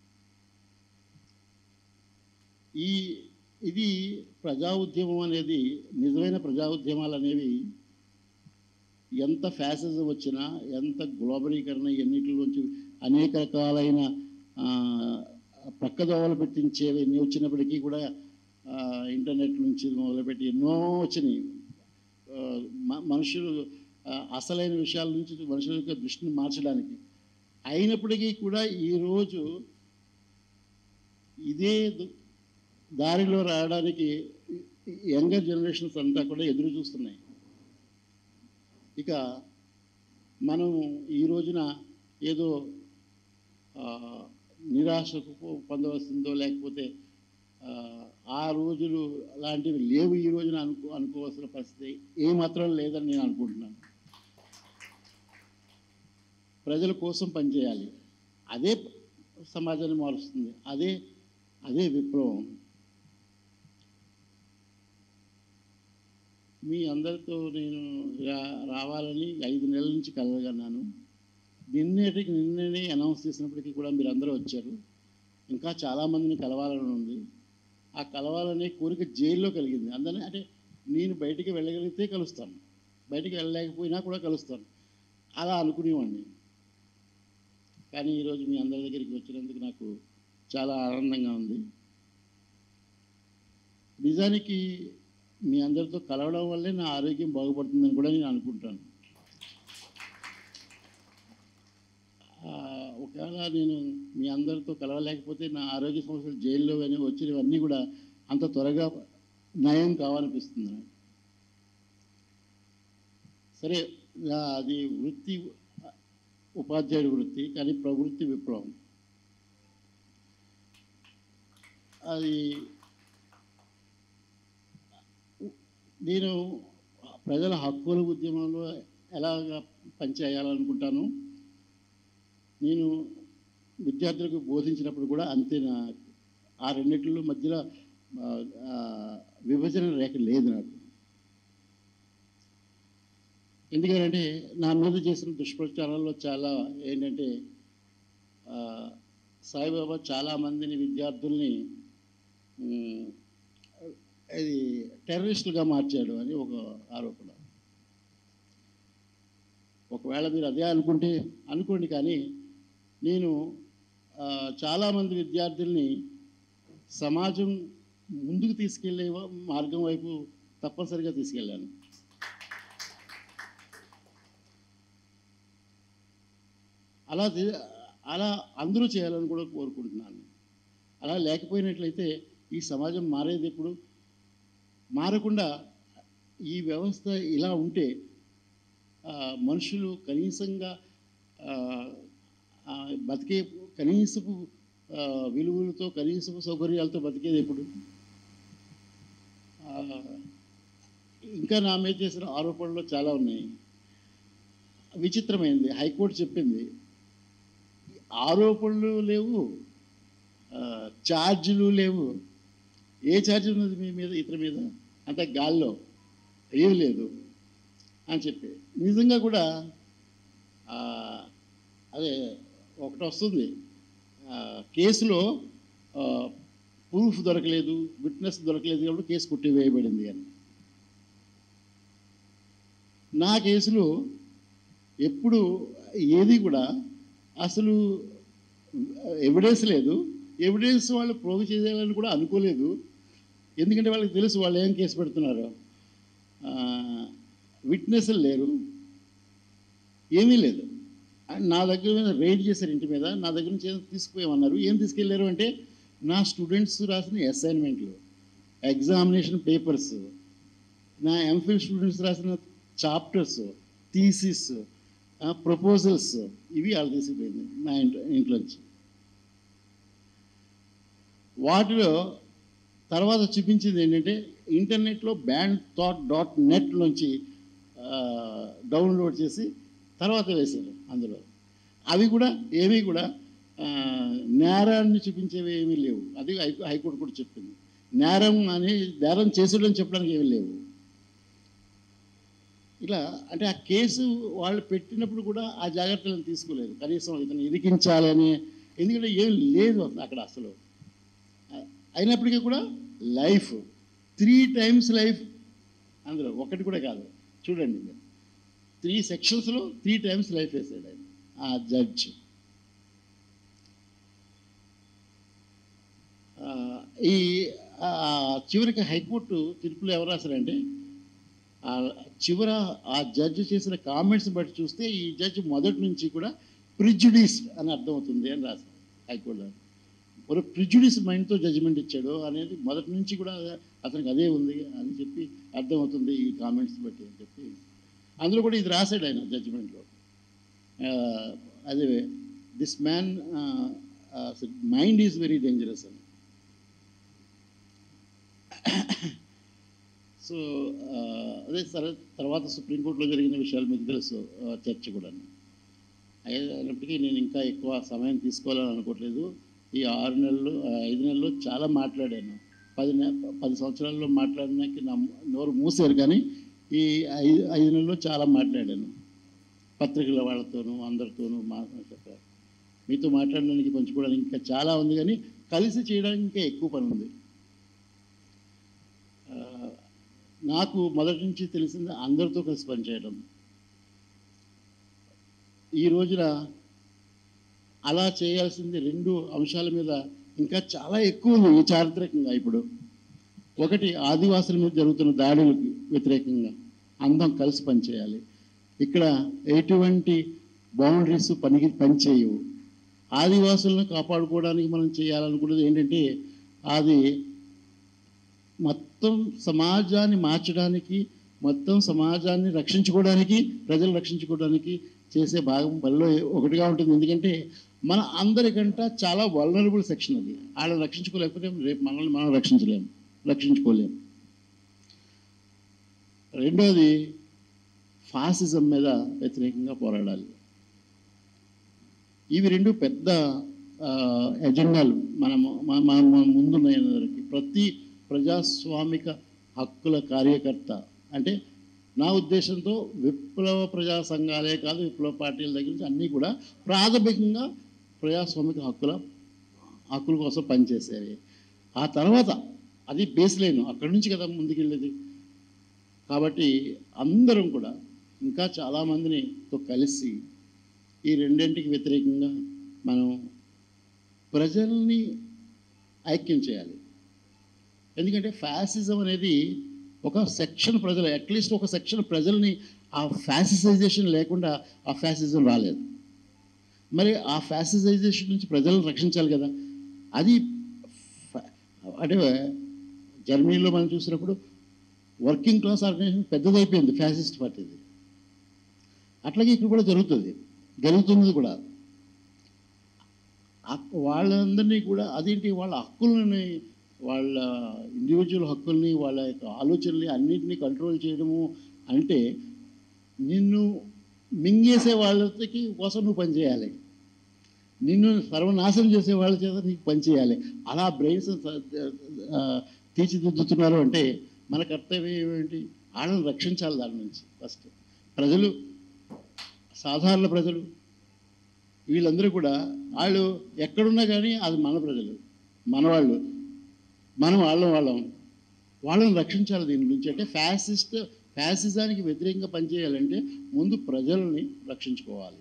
ఈ ఇది ప్రజా ఉద్యమం అనేది నిజమైన ప్రజా ఉద్యమాలు అనేవి ఎంత ఫ్యాసిజం వచ్చినా ఎంత గ్లోబలీకరణ ఎన్నిటిలోంచి అనేక రకాలైన ఆ, పక్కదోవలు పెట్టించేవి ఎన్ని వచ్చినప్పటికీ కూడా ఆ, ఇంటర్నెట్ నుంచి మొదలుపెట్టి ఎన్నో వచ్చినాయి ఆ, మ- మనుషులు ఆ, అసలైన విషయాల నుంచి మనుషుల యొక్క దృష్టిని మార్చడానికి అయినప్పటికీ కూడా ఈరోజు ఇదే దు- దారిలో రావడానికి యంగర్ జనరేషన్స్ అంతా కూడా ఎదురు చూస్తున్నాయి ఇక మనం ఈ రోజున ఏదో ఆ, నిరాశకు పొందవలసిందో లేకపోతే ఆ, ఆ రోజులు లాంటివి లేవు ఈ రోజున అనుకో అనుకోవాల్సిన పరిస్థితి ఏమాత్రం లేదని నేను అనుకుంటున్నాను ప్రజల కోసం పనిచేయాలి అదే సమాజాన్ని మారుస్తుంది అదే అదే విప్లవం మీ అందరితో నేను రా రావాలని ఐదు నెలల నుంచి కలగన్నాను నిన్నటికి నిన్ననే అనౌన్స్ చేసినప్పటికీ కూడా మీరు అందరూ వచ్చారు ఇంకా చాలామందిని కలవాలని ఉంది ఆ కలవాలనే కోరిక జైల్లో కలిగింది అందరినీ అంటే నేను బయటికి వెళ్ళగలిగితే కలుస్తాను బయటికి వెళ్ళలేకపోయినా కూడా కలుస్తాను అలా అనుకునేవాడిని కానీ ఈరోజు మీ అందరి దగ్గరికి వచ్చినందుకు నాకు చాలా ఆనందంగా ఉంది నిజానికి మీ అందరితో కలవడం వల్లే నా ఆరోగ్యం బాగుపడుతుందని కూడా నేను అనుకుంటాను ఆ, ఒకవేళ నేను మీ అందరితో కలవలేకపోతే నా ఆరోగ్య సమస్యలు జైల్లో కానీ వచ్చినవన్నీ కూడా అంత త్వరగా నయం కావాలనిపిస్తుంది నాకు. సరే నా అది వృత్తి ఉపాధ్యాయుడి వృత్తి కానీ ప్రవృత్తి విప్లవం అది నేను ప్రజల హక్కుల ఉద్యమంలో ఎలాగ పనిచేయాలనుకుంటాను నేను విద్యార్థులకు బోధించినప్పుడు కూడా అంతే నా ఆ రెండిట్లో మధ్యలో ఆ, ఆ, విభజన రేఖ లేదు నాకు ఎందుకంటే నా మీద చేసిన దుష్ప్రచారాల్లో చాలా ఏంటంటే ఆ, సాయిబాబా చాలామందిని విద్యార్థుల్ని ఉమ్, ఇది టెర్రరిస్టులుగా మార్చాడు అని ఒక ఆరోపణ ఒకవేళ మీరు అదే అనుకుంటే అనుకోండి కానీ నేను ఆ, చాలామంది విద్యార్థుల్ని సమాజం ముందుకు తీసుకెళ్లే మార్గం వైపు తప్పనిసరిగా తీసుకెళ్ళాను అలా చే- అలా అందరూ చేయాలని కూడా కోరుకుంటున్నాను అలా లేకపోయినట్లయితే ఈ సమాజం మారేది ఎప్పుడు మారకుండా ఈ వ్యవస్థ ఇలా ఉంటే ఆ, మనుషులు కనీసంగా ఆ, ఆ, బతికే కనీసపు ఆ, విలువలతో కనీసపు సౌకర్యాలతో బతికేది ఎప్పుడు ఆ, ఇంకా నా మీద చేసిన ఆరోపణలు చాలా ఉన్నాయి విచిత్రమైంది హైకోర్టు చెప్పింది ఆరోపణలు లేవు ఆ, ఛార్జీలు లేవు ఏ ఛార్జ్ ఉన్నది మీ మీద ఇతని మీద అంత గాల్లో ఏమి లేదు అని చెప్పి నిజంగా కూడా ఆ, అదే ఒకటి వస్తుంది ఆ, కేసులో ప్రూఫ్ దొరకలేదు విట్నెస్ దొరకలేదు కాబట్టి కేసు కొట్టివేయబడింది అని నా కేసులో ఎప్పుడు ఏది కూడా అసలు ఎవిడెన్స్ లేదు ఎవిడెన్స్ వాళ్ళు ప్రోవ్ చేయాలని కూడా అనుకోలేదు ఎందుకంటే వాళ్ళకి తెలుసు వాళ్ళు ఏం కేసు పెడుతున్నారు విట్నెస్లు లేరు ఏమీ లేదు ఆ, నా దగ్గర మీద రైడ్ చేశారు ఇంటి మీద నా దగ్గర నుంచి ఏదో తీసుకుపోయామన్నారు ఏం తీసుకెళ్లారు అంటే నా స్టూడెంట్స్ రాసిన అసైన్మెంట్లు ఎగ్జామినేషన్ పేపర్స్ నా ఎంఫిల్ స్టూడెంట్స్ రాసిన చాప్టర్స్ థీసిస్ ప్రపోజల్స్ ఇవి వాళ్ళు తీసుకుపోయింది నా ఇంట్లో ఇంట్లోంచి వాటిలో తర్వాత చూపించింది ఏంటంటే ఇంటర్నెట్లో బ్యాండ్ థాట్ డాట్ నెట్లోంచి డౌన్లోడ్ చేసి తర్వాత వేశారు అందులో అవి కూడా ఏమీ కూడా ఆ, నేరాన్ని చూపించేవి ఏమీ లేవు అది హై- హైకోర్టు కూడా చెప్పింది నేరం అని నేరం చేసేయడం చెప్పడానికి ఏమీ లేవు ఇలా అంటే ఆ కేసు వాళ్ళు పెట్టినప్పుడు కూడా ఆ జాగ్రత్తలను తీసుకోలేదు కనీసం ఇతను ఇరికించాలని ఎందుకంటే ఏం లేదు అక్కడ అసలు అయినప్పటికీ కూడా లైఫ్ త్రీ టైమ్స్ లైఫ్ అందులో ఒకటి కూడా కాదు చూడండి మీరు త్రీ సెక్షన్స్లో త్రీ టైమ్స్ లైఫ్ వేసాడు ఆయన ఆ జడ్జ్ ఆ, ఈ ఆ, చివరికి హైకోర్టు తీర్పులో ఎవరు రాశారంటే ఆ చివర ఆ జడ్జి చేసిన కామెంట్స్ బట్టి చూస్తే ఈ జడ్జి మొదటి నుంచి కూడా ప్రిజుడిస్ అని అర్థమవుతుంది అని రాశారు హైకోర్టులో ఒక ప్రిజుడిస్ మైండ్తో జడ్జిమెంట్ ఇచ్చాడు అనేది మొదటి నుంచి కూడా అతనికి అదే ఉంది అని చెప్పి అర్థమవుతుంది ఈ కామెంట్స్ బట్టి అని చెప్పి అందులో కూడా ఇది రాశాడు ఆయన జడ్జిమెంట్లో అదే this man mind is very dangerous అని సో ఆ, అదే సరే తర్వాత సుప్రీంకోర్టులో జరిగిన విషయాలు మీకు తెలుసు ఆ, చర్చ కూడా అయినప్పటికీ నేను ఇంకా ఎక్కువ సమయం తీసుకోవాలని అనుకోవట్లేదు ఈ ఆరు నెలలు ఆ, ఐదు నెలల్లో చాలా మాట్లాడాను పది నె పది సంవత్సరాల్లో మాట్లాడినాకి నా నోరు మూసారు కానీ ఈ ఐదు ఐదు నెలల్లో చాలా మాట్లాడాను పత్రికల వాళ్ళతోనూ అందరితోనూ మా చెప్పారు మీతో మాట్లాడడానికి పంచుకోవడానికి ఇంకా చాలా ఉంది కానీ కలిసి చేయడానికి ఇంకా ఎక్కువ పని ఉంది ఆ, నాకు మొదటి నుంచి తెలిసింది అందరితో కలిసి పనిచేయడం ఈ రోజున అలా చేయాల్సింది రెండు అంశాల మీద ఇంకా చాలా ఎక్కువ ఉంది ఈ చారిత్రకంగా ఇప్పుడు ఒకటి ఆదివాసుల మీద జరుగుతున్న దాడులకు వ్యతిరేకంగా అందరం కలిసి పనిచేయాలి ఇక్కడ ఎటువంటి బౌండరీస్ పనికి పనిచేయవు ఆదివాసులను కాపాడుకోవడానికి మనం చేయాలనుకున్నది ఏంటంటే అది మొత్తం సమాజాన్ని మార్చడానికి మొత్తం సమాజాన్ని రక్షించుకోవడానికి ప్రజలు రక్షించుకోవడానికి చేసే భాగం పనిలో ఒకటిగా ఉంటుంది ఎందుకంటే మన అందరికంట చాలా వలనరబుల్ సెక్షన్ అది వాళ్ళని రక్షించుకోలేకపోతే రేపు మనల్ని మనం రక్షించలేము రక్షించుకోలేము రెండోది ఫాసిజం మీద వ్యతిరేకంగా పోరాడాలి ఇవి రెండు పెద్ద ఆ, ఎజెండాలు మనం మన మన- మన ముందున్నాయి అందరికి ప్రతి ప్రజాస్వామిక హక్కుల కార్యకర్త అంటే నా ఉద్దేశంతో విప్లవ ప్రజా సంఘాలే కాదు విప్లవ పార్టీల దగ్గర నుంచి అన్నీ కూడా ప్రాథమికంగా ప్రజాస్వామిక హక్కుల హక్కుల కోసం పనిచేసేవి ఆ తర్వాత అది బేస్ లైన్ అక్కడి నుంచి కదా ముందుకెళ్ళేది కాబట్టి అందరం కూడా ఇంకా చాలామందిని తో కలిసి ఈ రెండింటికి వ్యతిరేకంగా మనం ప్రజల్ని ఐక్యం చేయాలి ఎందుకంటే ఫ్యాసిజం అనేది ఒక సెక్షన్ ప్రజలు అట్లీస్ట్ ఒక సెక్షన్ ప్రజల్ని ఆ ఫ్యాసిసైజేషన్ లేకుండా ఆ ఫ్యాసిజం రాలేదు మరి ఆ ఫ్యాసిసైజేషన్ నుంచి ప్రజలను రక్షించాలి కదా అది ఫ- అంటే జర్మనీలో మనం చూసినప్పుడు వర్కింగ్ క్లాస్ ఆర్గనైజేషన్ పెద్దదైపోయింది ఫ్యాసిస్ట్ పార్టీది అట్లాగే ఇక్కడ కూడా జరుగుతుంది జరుగుతున్నది కూడా హక్- వాళ్ళందరినీ కూడా అదేంటి వాళ్ళ హక్కులని వాళ్ళ ఇండివిజువల్ హక్కుల్ని వాళ్ళ యొక్క ఆలోచనల్ని అన్నింటినీ కంట్రోల్ చేయడము అంటే నిన్ను మింగేసే వాళ్ళకి కోసం నువ్వు పనిచేయాలి నిన్ను సర్వనాశనం చేసే వాళ్ళ చేత నీకు పనిచేయాలి అలా బ్రెయిన్స్ తీర్చిదిద్దుతున్నారు అంటే మన కర్తవ్యం ఏంటి వాళ్ళని రక్షించాలి దాని నుంచి ఫస్ట్ ప్రజలు సాధారణ ప్రజలు వీళ్ళందరూ కూడా వాళ్ళు ఎక్కడున్నా కానీ అది మన ప్రజలు మనవాళ్ళు మనం వాళ్ళం వాళ్ళం వాళ్ళని రక్షించాలి దీని నుంచి అంటే ఫ్యాసిస్ట్ ఫ్యాసిజానికి వ్యతిరేకంగా పనిచేయాలంటే ముందు ప్రజల్ని రక్షించుకోవాలి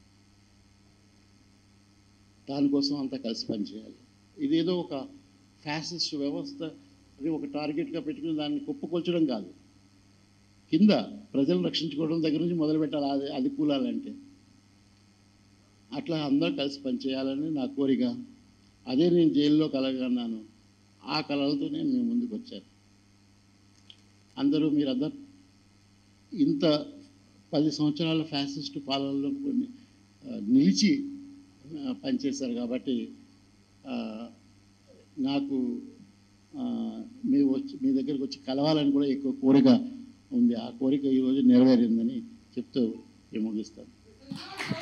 దానికోసం అంతా కలిసి పనిచేయాలి ఇదేదో ఒక ఫ్యాసిస్ట్ వ్యవస్థ అది ఒక టార్గెట్గా పెట్టుకుని దాన్ని కుప్పకొల్చడం కాదు కింద ప్రజలను రక్షించుకోవడం దగ్గర నుంచి మొదలు పెట్టాలి అది అది కూలాలంటే అట్లా అందరూ కలిసి పనిచేయాలని నా కోరిక అదే నేను జైల్లో కలగన్నాను ఆ కళలతోనే మేము ముందుకు వచ్చాను అందరూ మీరందరూ ఇంత పది సంవత్సరాల ఫ్యాసిస్ట్ పాలనలో కొన్ని ఆ, నిలిచి ఆ, పనిచేశారు కాబట్టి ఆ, నాకు ఆ, మీ వచ్చి మీ దగ్గరికి వచ్చి కలవాలని కూడా ఎక్కువ కోరిక ఉంది ఆ కోరిక ఈరోజు నెరవేరిందని చెప్తూ నేను ముగిస్తాను